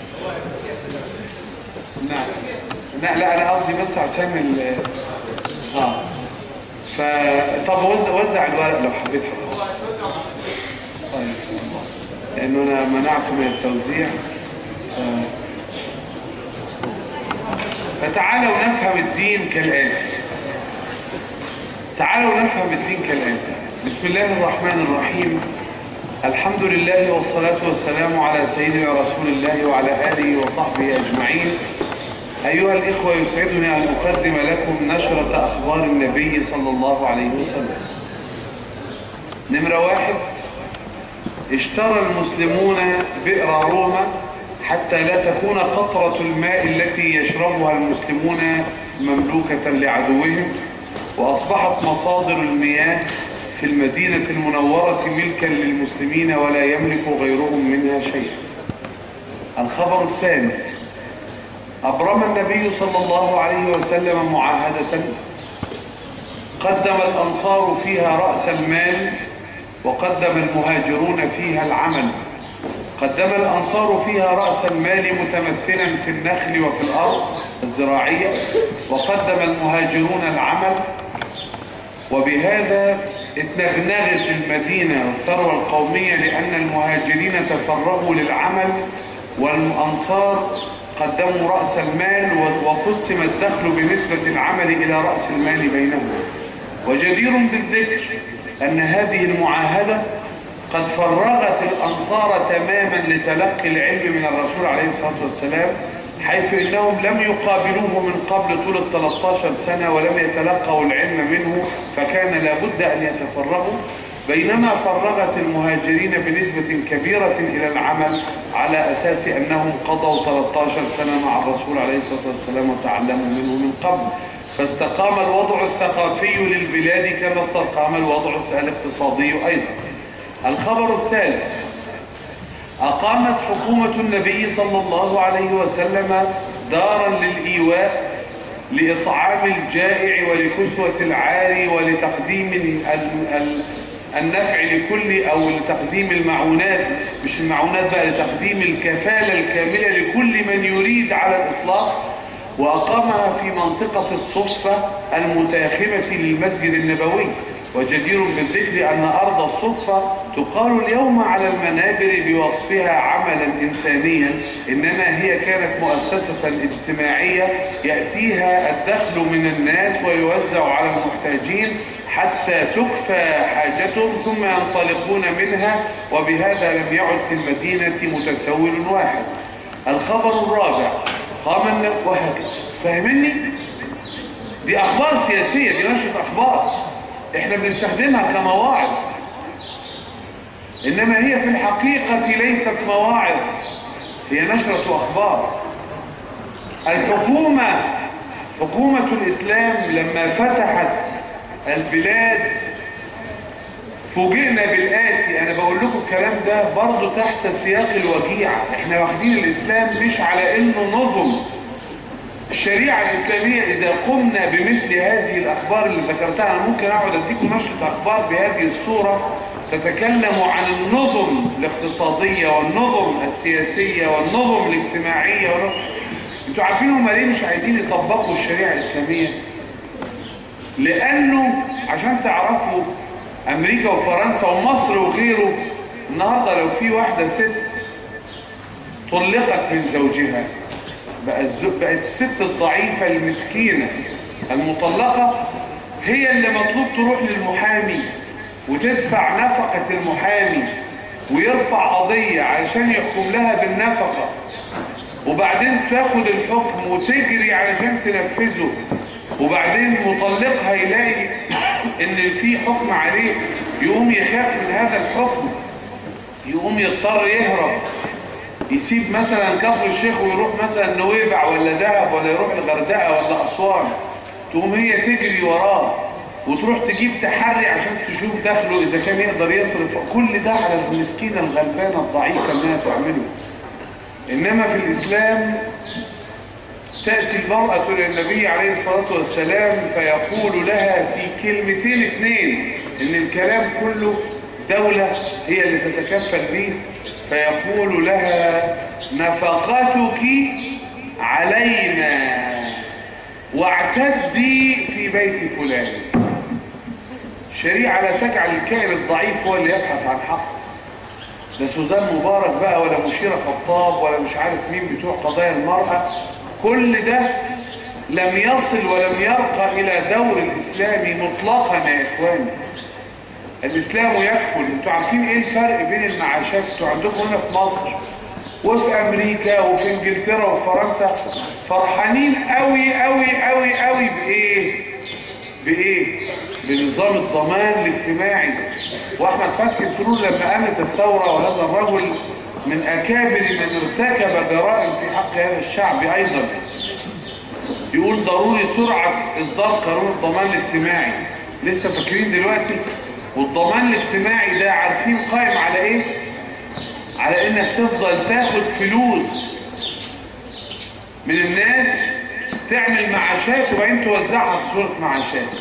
نعم لا لا أنا قصدي بس عشان ال آه ف طب وزع وزع الورق لو حبيت حضرتك طيب لأنه أنا منعته من التوزيع ف... فتعالوا نفهم الدين كالآتي تعالوا نفهم الدين كالآتي بسم الله الرحمن الرحيم الحمد لله والصلاة والسلام على سيدنا رسول الله وعلى آله وصحبه أجمعين أيها الإخوة يسعدني أن أقدم لكم نشرة أخبار النبي صلى الله عليه وسلم نمرة واحد اشترى المسلمون بئر روما حتى لا تكون قطرة الماء التي يشربها المسلمون مملوكة لعدوهم وأصبحت مصادر المياه في المدينة المنورة ملكا للمسلمين ولا يملك غيرهم منها شيئا الخبر الثاني أبرم النبي صلى الله عليه وسلم معاهدة قدم الأنصار فيها رأس المال وقدم المهاجرون فيها العمل قدم الأنصار فيها رأس المال متمثلا في النخل وفي الأرض الزراعية وقدم المهاجرون العمل وبهذا اتنغنغت المدينة والثروة القومية لأن المهاجرين تفرغوا للعمل والأنصار قدموا رأس المال وقسم الدخل بنسبة العمل إلى رأس المال بينهم وجدير بالذكر أن هذه المعاهدة قد فرغت الأنصار تماما لتلقي العلم من الرسول عليه الصلاة والسلام حيث إنهم لم يقابلوه من قبل طول ال 13 سنة ولم يتلقوا العلم منه فكان لابد أن يتفرغوا بينما فرغت المهاجرين بنسبة كبيرة إلى العمل على أساس أنهم قضوا 13 سنة مع الرسول عليه الصلاة والسلام وتعلموا منه من قبل فاستقام الوضع الثقافي للبلاد كما استقام الوضع الاقتصادي أيضا الخبر الثالث أقامت حكومة النبي صلى الله عليه وسلم دارا للإيواء لإطعام الجائع ولكسوة العاري ولتقديم النفع لكل أو لتقديم المعونات مش المعونات بقى لتقديم الكفالة الكاملة لكل من يريد على الإطلاق وأقامها في منطقة الصفة المتاخمة للمسجد النبوي وجدير بالذكر أن أرض الصفة تقال اليوم على المنابر بوصفها عملا إنسانيا إنما هي كانت مؤسسة اجتماعية يأتيها الدخل من الناس ويوزع على المحتاجين حتى تكفى حاجتهم ثم ينطلقون منها وبهذا لم يعد في المدينة متسول واحد الخبر الرابع قام وهكذا فاهمني؟ دي أخبار سياسية دي نشرة أخبار احنا بنستخدمها كمواعظ إنما هي في الحقيقة ليست مواعظ هي نشرة أخبار الحكومة حكومة الإسلام لما فتحت البلاد فوجئنا بالآتي أنا بقول لكم الكلام ده برضه تحت سياق الوجيعة احنا واخدين الإسلام مش على إنه نظم الشريعة الإسلامية إذا قمنا بمثل هذه الأخبار اللي ذكرتها أنا ممكن أقعد أديكم نشرة أخبار بهذه الصورة تتكلم عن النظم الاقتصادية والنظم السياسية والنظم الاجتماعية والنظم... انتوا عارفين هم ليه مش عايزين يطبقوا الشريعة الإسلامية؟ لأنه عشان تعرفوا أمريكا وفرنسا ومصر وغيره النهاردة لو في واحدة ست طلقت من زوجها بقى الزوج بقت الست الضعيفة المسكينة المطلقة هي اللي مطلوب تروح للمحامي وتدفع نفقة المحامي ويرفع قضية علشان يحكم لها بالنفقة وبعدين تاخد الحكم وتجري علشان تنفذه وبعدين مطلقها يلاقي ان في حكم عليه يقوم يخاف من هذا الحكم يقوم يضطر يهرب يسيب مثلا كفر الشيخ ويروح مثلا نويبع ولا دهب ولا يروح الغردقه ولا اسوان تقوم هي تجري وراه وتروح تجيب تحري عشان تشوف دخله اذا كان يقدر يصرف كل ده على المسكينه الغلبانه الضعيفه انها تعمله انما في الاسلام تأتي المرأة للنبي عليه الصلاة والسلام فيقول لها في كلمتين اثنين ان الكلام كله دولة هي اللي تتكفل به فيقول لها نفقتك علينا واعتدي في بيت فلان شريعة لا تجعل الكائن الضعيف هو اللي يبحث عن حق لا سوزان مبارك بقى ولا مشيرة خطاب ولا مش عارف مين بتوع قضايا المرأة كل ده لم يصل ولم يرقى إلى دور الإسلامي مطلقا يا إخواني الإسلام يكفل انتوا عارفين إيه الفرق بين المعاشات انتوا عندكم هنا في مصر وفي أمريكا وفي إنجلترا وفرنسا فرحانين قوي قوي قوي قوي بإيه بإيه بنظام الضمان الاجتماعي وأحمد فتحي سرور لما قامت الثورة وهذا الرجل من أكابر من ارتكب جرائم في حق هذا الشعب أيضا يقول ضروري سرعة إصدار قانون الضمان الاجتماعي لسه فاكرين دلوقتي والضمان الاجتماعي ده عارفين قائم على إيه؟ على إنك تفضل تاخد فلوس من الناس تعمل معاشات وبعدين توزعها في صورة معاشات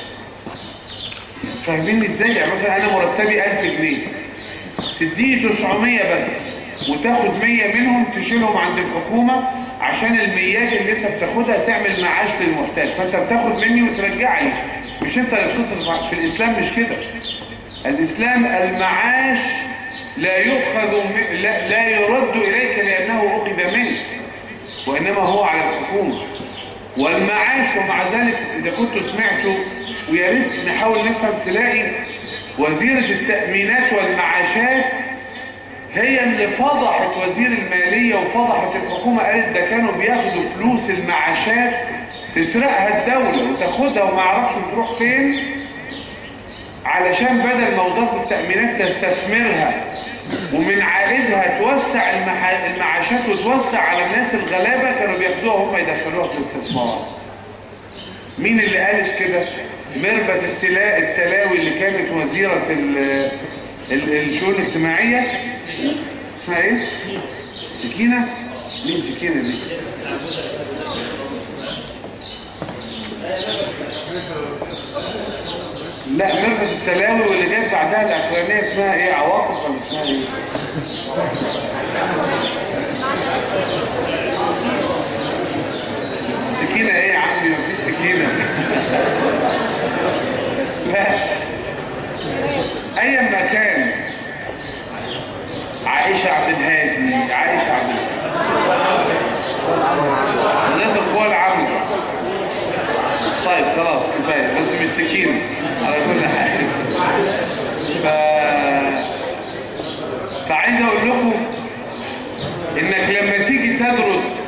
فاهمين ازاي؟ يعني مثلا أنا مرتبي 1000 جنيه تديني 900 بس وتاخد 100 منهم تشيلهم عند الحكومة عشان الميات اللي انت بتاخدها تعمل معاش للمحتاج فانت بتاخد مني وترجع لي مش انت اللي بتصرف في الاسلام مش كده الاسلام المعاش لا يؤخذ م... لا, لا يرد اليك لانه اخذ منك وانما هو على الحكومة والمعاش ومع ذلك اذا كنتوا سمعتوا ويا ريت نحاول نفهم تلاقي وزيرة التأمينات والمعاشات هي اللي فضحت وزير المالية وفضحت الحكومة قالت ده كانوا بياخدوا فلوس المعاشات تسرقها الدولة وتاخدها وما عرفش تروح فين علشان بدل ما وزارة التأمينات تستثمرها ومن عائدها توسع المح... المعاشات وتوسع على الناس الغلابة كانوا بياخدوها هم يدخلوها في الاستثمارات مين اللي قالت كده؟ مربة التلا... التلاوي اللي كانت وزيرة ال... ال... الشؤون الاجتماعية اسمها ايه؟ سكينة؟ مين سكينة دي؟ لا مربة التلاوي واللي جت بعدها الأخرانية اسمها ايه؟ عواطف ولا اسمها ايه؟ سكينة ايه يا عمي؟ مفيش سكينة لا ايا ما كان عائشة عبد الهادي عائشة عبد ذات القوى العامة طيب خلاص كفاية بس مش سكينة على كل حال ف... فعايز اقول لكم انك لما تيجي تدرس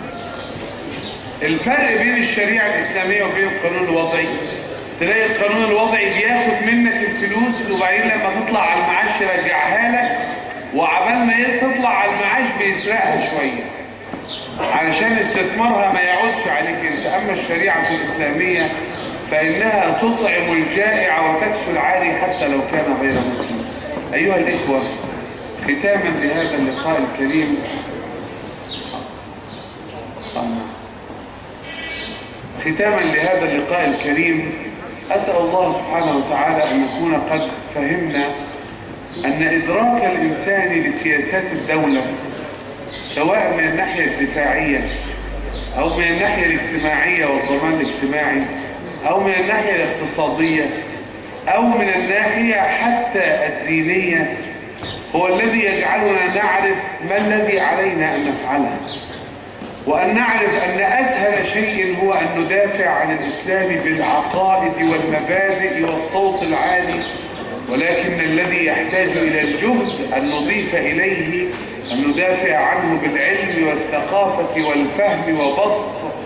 الفرق بين الشريعة الإسلامية وبين القانون الوضعي تلاقي القانون الوضعي بياخد منك الفلوس وبعدين لما تطلع على المعاش يرجعها لك وعبال ما تطلع على المعاش بيسرقها شوية علشان استثمارها ما يعودش عليك انت اما الشريعة الإسلامية فإنها تطعم الجائع وتكسو العاري حتى لو كان غير مسلم أيها الإخوة ختاما لهذا اللقاء الكريم ختاما لهذا اللقاء الكريم أسأل الله سبحانه وتعالى أن نكون قد فهمنا أن إدراك الإنسان لسياسات الدولة سواء من الناحية الدفاعية أو من الناحية الاجتماعية والضمان الاجتماعي أو من الناحية الاقتصادية أو من الناحية حتى الدينية هو الذي يجعلنا نعرف ما الذي علينا أن نفعله وأن نعرف أن أسهل شيء هو أن ندافع عن الإسلام بالعقائد والمبادئ والصوت العالي ولكن الذي يحتاج إلى الجهد أن نضيف إليه أن ندافع عنه بالعلم والثقافة والفهم وبسط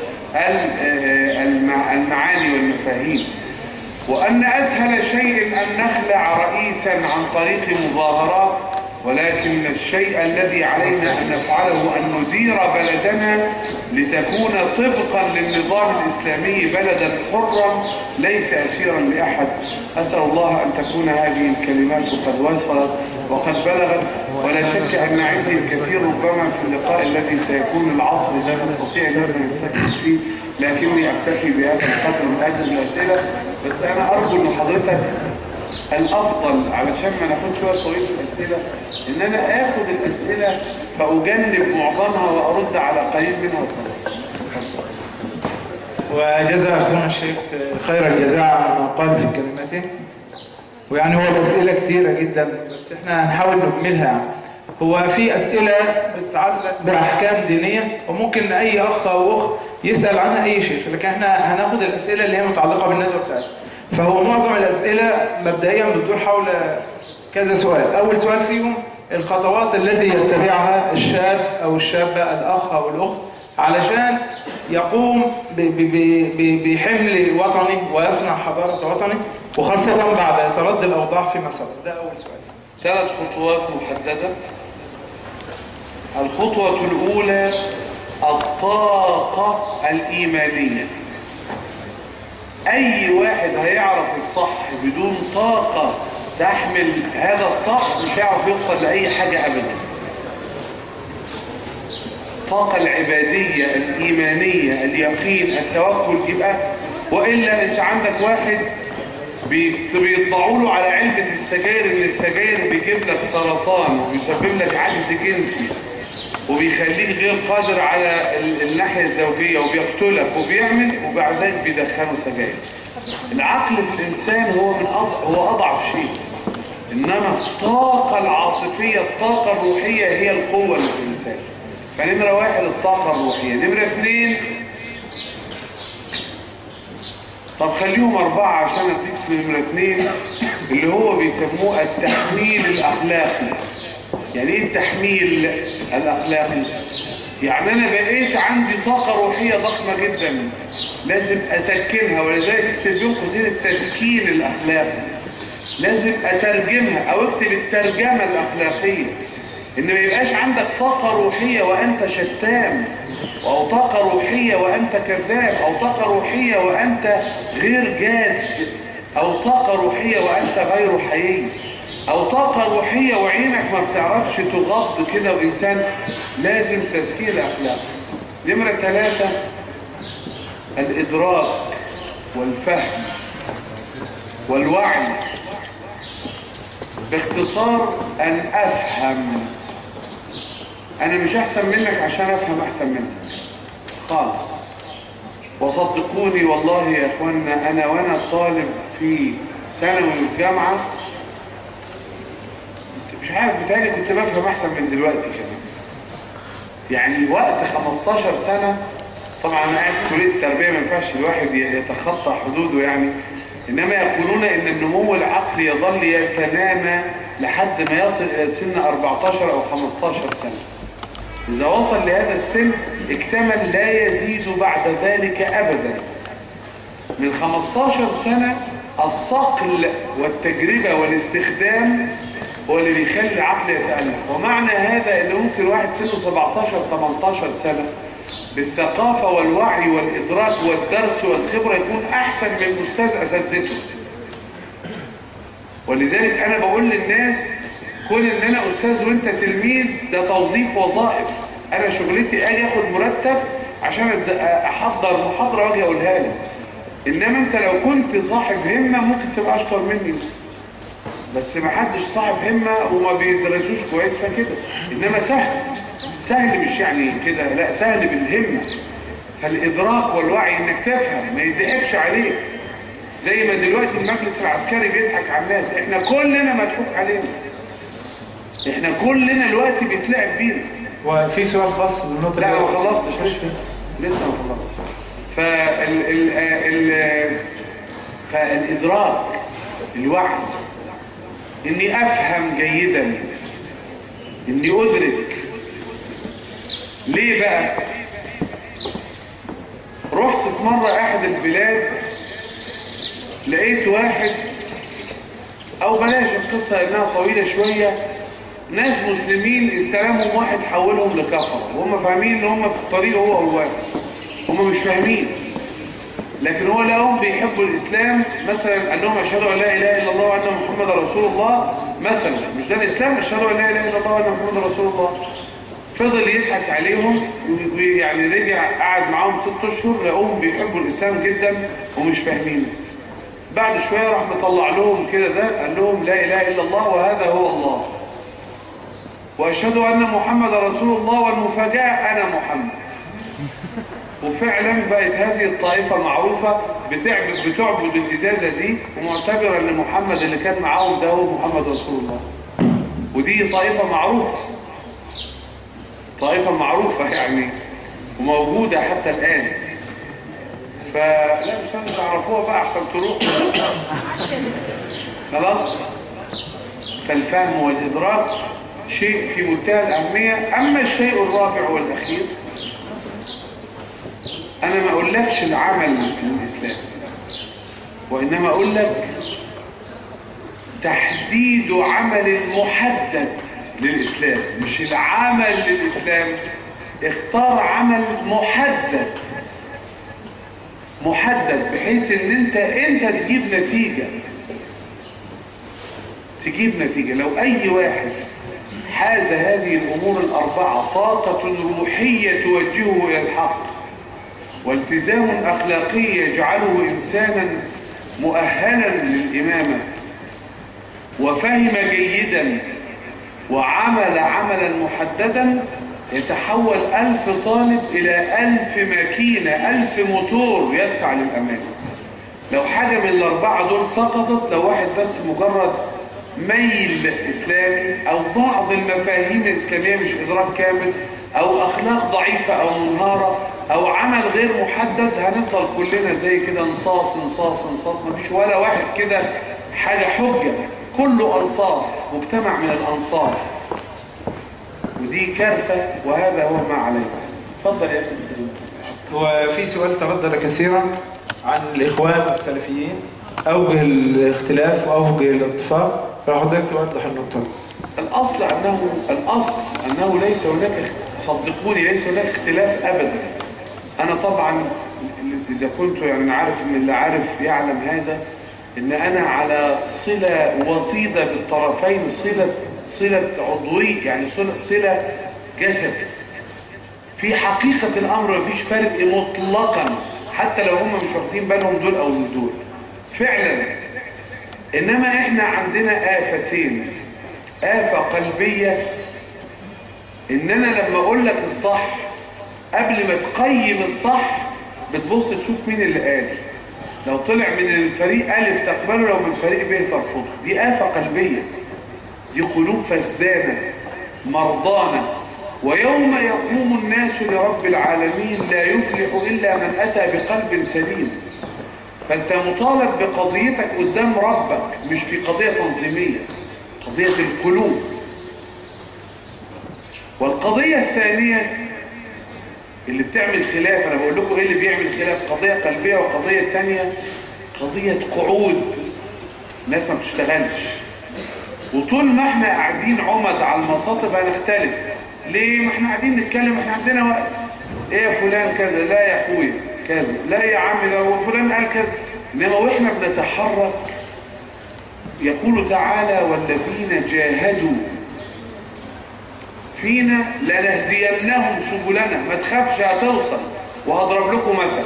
المعاني والمفاهيم وأن أسهل شيء أن نخلع رئيسا عن طريق مظاهرات ولكن الشيء الذي علينا أن نفعله أن ندير بلدنا لتكون طبقا للنظام الإسلامي بلدا حرا ليس أسيرا لأحد أسأل الله أن تكون هذه الكلمات قد وصلت وقد بلغت ولا شك أن عندي الكثير ربما في اللقاء الذي سيكون العصر لا نستطيع أن نستكمل فيه لكني أكتفي بهذا القدر من أجل الأسئلة بس أنا أرجو أن حضرتك الأفضل علشان ما ناخدش وقت طويل في الأسئلة إن أنا آخد الأسئلة فأجنب معظمها وأرد على قليل منها وخلاص. وجزا أخونا الشيخ خير الجزاء على ما قال في كلمته ويعني هو الأسئلة كتيرة جدا بس احنا هنحاول نكملها يعني. هو في أسئلة بتتعلق بأحكام دينية وممكن أي أخ أو أخت يسأل عنها أي شيء لكن احنا هناخد الأسئلة اللي هي متعلقة بالندوة بتاعتنا فهو معظم الأسئلة مبدئيا بتدور حول كذا سؤال أول سؤال فيهم الخطوات التي يتبعها الشاب أو الشابة الأخ أو الأخت علشان يقوم بحمل وطني ويصنع حضارة وطني وخاصة بعد تردي الأوضاع في مصر ده أول سؤال ثلاث خطوات محددة الخطوة الأولى الطاقة الإيمانية أي واحد هيعرف الصح بدون طاقة تحمل هذا الصح مش هيعرف يوصل لأي حاجة أبدا الطاقة العبادية الإيمانية اليقين التوكل يبقى وإلا أنت عندك واحد بيطلعوا له على علبة السجاير ان السجاير بيجيب لك سرطان وبيسبب لك عجز جنسي وبيخليك غير قادر على الناحية الزوجية وبيقتلك وبيعمل وبعد ذلك بيدخنوا سجاير العقل في الإنسان هو من أضع هو أضعف شيء إنما الطاقة العاطفية الطاقة الروحية هي القوة اللي في الإنسان فنمرة واحد الطاقة الروحية نمرة اثنين طب خليهم أربعة عشان أديك في نمرة اثنين اللي هو بيسموه التحميل الأخلاقي يعني إيه التحميل الأخلاقي؟ يعني أنا بقيت عندي طاقة روحية ضخمة جدا لازم أسكنها ولذلك اكتب بين قوسين التسكين الأخلاقي لازم أترجمها أو اكتب الترجمة الأخلاقية إن ما يبقاش عندك طاقة روحية وأنت شتام أو طاقة روحية وأنت كذاب أو طاقة روحية وأنت غير جاد أو طاقة روحية وأنت غير حيي أو طاقة روحية وعينك ما بتعرفش تغض كده وإنسان لازم تسكيل أخلاق نمرة ثلاثة الإدراك والفهم والوعي باختصار أن أفهم أنا مش أحسن منك عشان أفهم أحسن منك خالص وصدقوني والله يا أخوانا أنا وأنا طالب في ثانوي الجامعة مش عارف بتهيألي كنت بفهم أحسن من دلوقتي كمان يعني وقت 15 سنة طبعا أنا قاعد في كلية التربية ما ينفعش الواحد يتخطى حدوده يعني إنما يقولون إن النمو العقلي يظل يتنامى لحد ما يصل إلى سن 14 أو 15 سنة إذا وصل لهذا السن اكتمل لا يزيد بعد ذلك أبدا من 15 سنة الصقل والتجربة والاستخدام هو اللي بيخلي العقل يتألف ومعنى هذا ان ممكن واحد سنه 17 18 سنة بالثقافة والوعي والإدراك والدرس والخبرة يكون أحسن من أستاذ أساتذته ولذلك أنا بقول للناس كون ان انا استاذ وانت تلميذ ده توظيف وظائف انا شغلتي اجي اخد مرتب عشان احضر محاضرة واجي اقولها لك انما انت لو كنت صاحب همة ممكن تبقى اشطر مني بس ما حدش صاحب همة وما بيدرسوش كويس فكده إنما سهل سهل مش يعني كده لا سهل بالهمة فالإدراك والوعي إنك تفهم ما يضحكش عليك زي ما دلوقتي المجلس العسكري بيضحك على الناس احنا كلنا مضحوك علينا احنا كلنا الوقت بيتلعب بينا وفي سؤال خاص بالنقطة لا دي. ما خلصتش لسه لسه ما خلصتش فال ال ال فالإدراك الوعي إني أفهم جيدا إني أدرك ليه بقى رحت في مرة أحد البلاد لقيت واحد أو بلاش القصة إنها طويلة شوية ناس مسلمين استلمهم واحد حولهم لكفر وهم فاهمين إن هم في الطريق هو هو هم مش فاهمين لكن هو لقاهم بيحبوا الإسلام مثلا قال لهم أشهدوا أن لا إله إلا الله وأن محمد رسول الله مثلا مش ده الإسلام أشهدوا أن لا إله إلا الله وأن محمد رسول الله فضل يضحك عليهم ويعني رجع قعد معاهم ست أشهر لقوهم بيحبوا الإسلام جدا ومش فاهمينه بعد شوية راح مطلع لهم كده ده قال لهم لا إله إلا الله وهذا هو الله وأشهد أن محمد رسول الله والمفاجأة أنا محمد وفعلا بقت هذه الطائفة معروفة بتعبد, بتعبد الإزازة دي ومعتبرة أن محمد اللي كان معاهم ده هو محمد رسول الله ودي طائفة معروفة طائفة معروفة يعني وموجودة حتى الآن فلا مش لازم تعرفوها بقى أحسن تروح خلاص فالفهم والإدراك شيء في منتهى الأهمية أما الشيء الرابع والأخير أنا ما أقولكش العمل للإسلام وإنما أقول لك تحديد عمل محدد للإسلام مش العمل للإسلام اختار عمل محدد محدد بحيث ان انت انت تجيب نتيجة تجيب نتيجة لو اي واحد حاز هذه الامور الاربعة طاقة روحية توجهه الى الحق والتزام اخلاقي يجعله انسانا مؤهلا للامامة وفهم جيدا وعمل عملا محددا يتحول ألف طالب إلى ألف ماكينة ألف موتور يدفع للأمام لو حاجة من الأربعة دول سقطت لو واحد بس مجرد ميل إسلامي أو بعض المفاهيم الإسلامية مش إدراك كامل أو أخلاق ضعيفة أو منهارة أو عمل غير محدد هنفضل كلنا زي كده نصاص نصاص نصاص مفيش ولا واحد كده حاجة حجة كله أنصاف مجتمع من الأنصاف ودي كارثة وهذا هو ما عليه اتفضل يا أخي وفي سؤال تردد كثيرا عن الإخوان السلفيين أوجه الاختلاف وأوجه الاتفاق فحضرتك توضح النقطة دي. الأصل أنه الأصل أنه ليس هناك اخ- صدقوني ليس هناك اختلاف أبدا أنا طبعا إذا كنت يعني أنا عارف إن اللي عارف يعلم هذا إن أنا على صلة وطيدة بالطرفين صلة صلة عضوي يعني صلة, صلة جسد في حقيقة الأمر مفيش فرق مطلقا حتى لو هم مش واخدين بالهم دول أو من دول فعلا إنما إحنا عندنا آفتين آفة قلبية إن أنا لما أقول لك الصح قبل ما تقيم الصح بتبص تشوف مين اللي قال لو طلع من الفريق ألف تقبله لو من الفريق ب ترفضه دي آفة قلبية دي قلوب فسدانة مرضانة ويوم يقوم الناس لرب العالمين لا يفلح إلا من أتى بقلب سليم فأنت مطالب بقضيتك قدام ربك مش في قضية تنظيمية قضية القلوب والقضية الثانية اللي بتعمل خلاف أنا بقول لكم إيه اللي بيعمل خلاف قضية قلبية وقضية تانية قضية قعود الناس ما بتشتغلش وطول ما احنا قاعدين عمد على المصاطب هنختلف ليه ما احنا قاعدين نتكلم احنا عندنا وقت ايه يا فلان كذا لا يا اخويا كذا لا يا عم ده هو فلان قال كذا انما واحنا بنتحرك يقول تعالى والذين جاهدوا فينا لنهدينهم سبلنا ما تخافش هتوصل وهضرب لكم مثل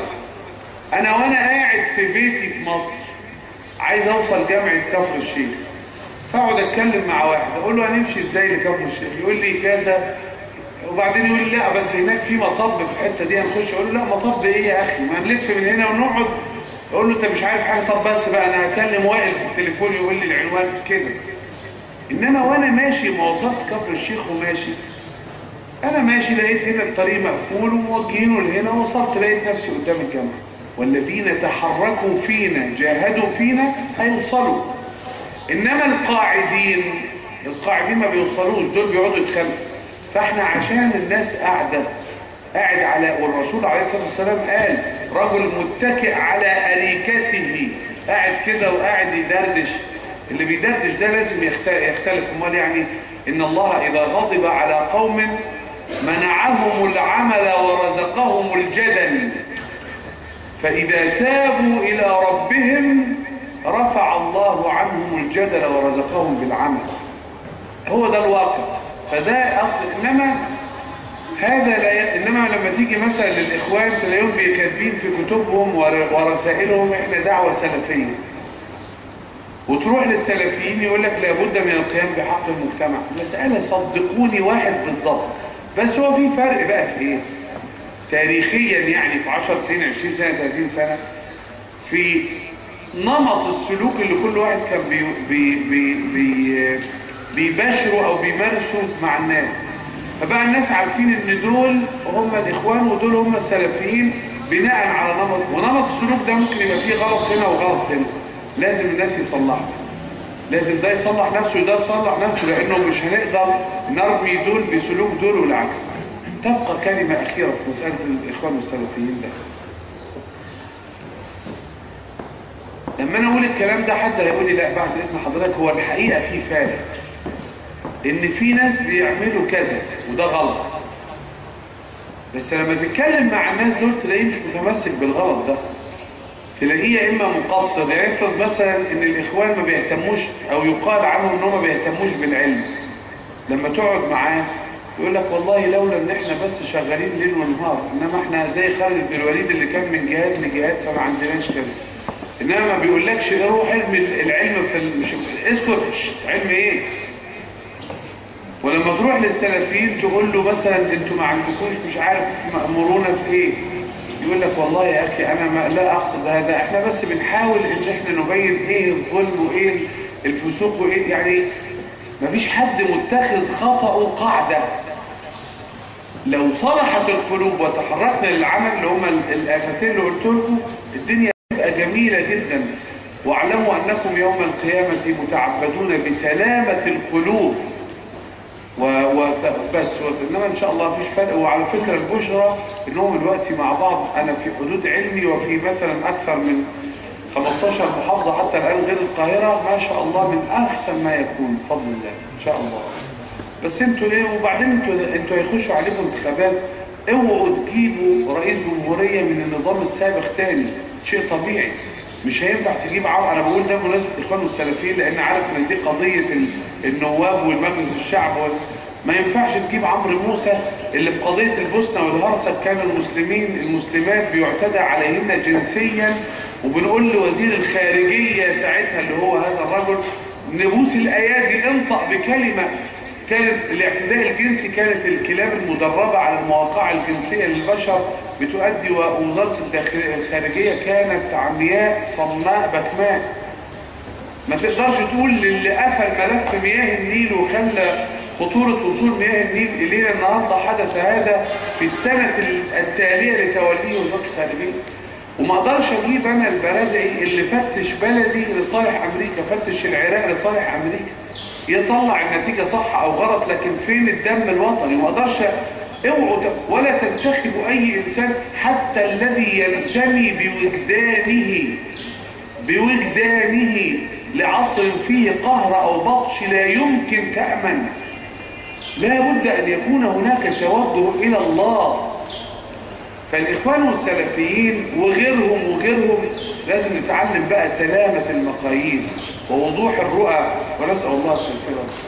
انا وانا قاعد في بيتي في مصر عايز اوصل جامعة كفر الشيخ فاقعد اتكلم مع واحد اقول له هنمشي ازاي لكفر الشيخ يقول لي كذا وبعدين يقول لي لا بس هناك في مطب في الحته دي هنخش اقول له لا مطب ايه يا اخي ما نلف من هنا ونقعد اقول له انت مش عارف حاجه طب بس بقى انا هكلم وائل في التليفون يقول لي العنوان كده انما وانا ماشي ما وصلت كفر الشيخ وماشي انا ماشي لقيت هنا الطريق مقفول وموجهينه لهنا وصلت لقيت نفسي قدام الجامعه والذين تحركوا فينا جاهدوا فينا هيوصلوا انما القاعدين القاعدين ما بيوصلوش دول بيقعدوا يتخانقوا فاحنا عشان الناس قاعده قاعد على والرسول عليه الصلاه والسلام قال رجل متكئ على اريكته قاعد كده وقاعد يدردش اللي بيدردش ده لازم يختلف امال يعني ان الله اذا غضب على قوم منعهم العمل ورزقهم الجدل فاذا تابوا الى ربهم رفع الله عنهم الجدل ورزقهم بالعمل هو ده الواقع فده اصل انما هذا لا ي... انما لما تيجي مثلا للاخوان تلاقيهم كاتبين في كتبهم ورسائلهم احنا دعوه سلفيه وتروح للسلفيين يقول لك لابد من القيام بحق المجتمع مساله صدقوني واحد بالظبط بس هو في فرق بقى في ايه تاريخيا يعني في 10 سنين 20 سنه 30 سنه في نمط السلوك اللي كل واحد كان بي بي بي بي بيباشروا او بيمارسوا مع الناس فبقى الناس عارفين ان دول هم الاخوان ودول هم السلفيين بناء على نمط ونمط السلوك ده ممكن يبقى فيه غلط هنا وغلط هنا لازم الناس يصلحوا لازم ده يصلح نفسه وده يصلح نفسه لانه مش هنقدر نرمي دول بسلوك دول والعكس تبقى كلمة أخيرة في مسألة الإخوان والسلفيين ده لما أنا أقول الكلام ده حد هيقول لي لا بعد إذن حضرتك هو الحقيقة في فارق إن في ناس بيعملوا كذا وده غلط بس لما تتكلم مع الناس دول تلاقيه مش متمسك بالغلط ده تلاقيه يا إما مقصر يعني افرض مثلا إن الإخوان ما بيهتموش أو يقال عنهم إنهم ما بيهتموش بالعلم لما تقعد معاه يقول لك والله لولا ان احنا بس شغالين ليل ونهار انما احنا زي خالد بن الوليد اللي كان من جهاد لجهاد فما عندناش كذا انما ما بيقولكش روح علم العلم في مش اسكت علم ايه ولما تروح للسلفيين تقول له مثلا انتوا ما عندكوش مش عارف مأمورونا في ايه يقول لك والله يا اخي انا ما لا اقصد هذا احنا بس بنحاول ان احنا نبين ايه الظلم وايه الفسوق وايه يعني ما فيش حد متخذ خطأه قاعدة لو صلحت القلوب وتحركنا للعمل اللي هم الآفتين اللي قلت لكم الدنيا تبقى جميلة جدا واعلموا أنكم يوم القيامة متعبدون بسلامة القلوب وبس انما ان شاء الله مفيش فرق وعلى فكره البشرى انهم دلوقتي مع بعض انا في حدود علمي وفي مثلا اكثر من 15 محافظة حتى الآن غير القاهرة ما شاء الله من أحسن ما يكون بفضل الله إن شاء الله بس انتوا ايه وبعدين انتوا انتوا هيخشوا عليكم انتخابات اوعوا تجيبوا رئيس جمهورية من النظام السابق تاني شيء طبيعي مش هينفع تجيب عرب انا بقول ده بمناسبة اخوان والسلفيين لان عارف ان دي قضية النواب والمجلس الشعب وال... ما ينفعش تجيب عمرو موسى اللي في قضية البوسنة والهرسك كان المسلمين المسلمات بيعتدى عليهن جنسيا وبنقول لوزير الخارجية ساعتها اللي هو هذا الرجل نبوس الأيادي انطق بكلمة كانت الاعتداء الجنسي كانت الكلاب المدربة على المواقع الجنسية للبشر بتؤدي ووزارة الخارجية كانت عمياء صماء بكماء ما تقدرش تقول للي قفل ملف مياه النيل وخلى خطورة وصول مياه النيل إلينا النهاردة حدث هذا في السنة التالية لتوليه وزارة الخارجية وما اقدرش اجيب انا البرادعي اللي فتش بلدي لصالح امريكا فتش العراق لصالح امريكا يطلع النتيجة صح او غلط لكن فين الدم الوطني ما اقدرش اوعوا ولا تنتخبوا اي انسان حتى الذي ينتمي بوجدانه بوجدانه لعصر فيه قهر او بطش لا يمكن تأمن لا بد ان يكون هناك توجه الى الله فالإخوان والسلفيين وغيرهم وغيرهم لازم نتعلم بقى سلامة المقاييس ووضوح الرؤى ونسأل الله التوفيق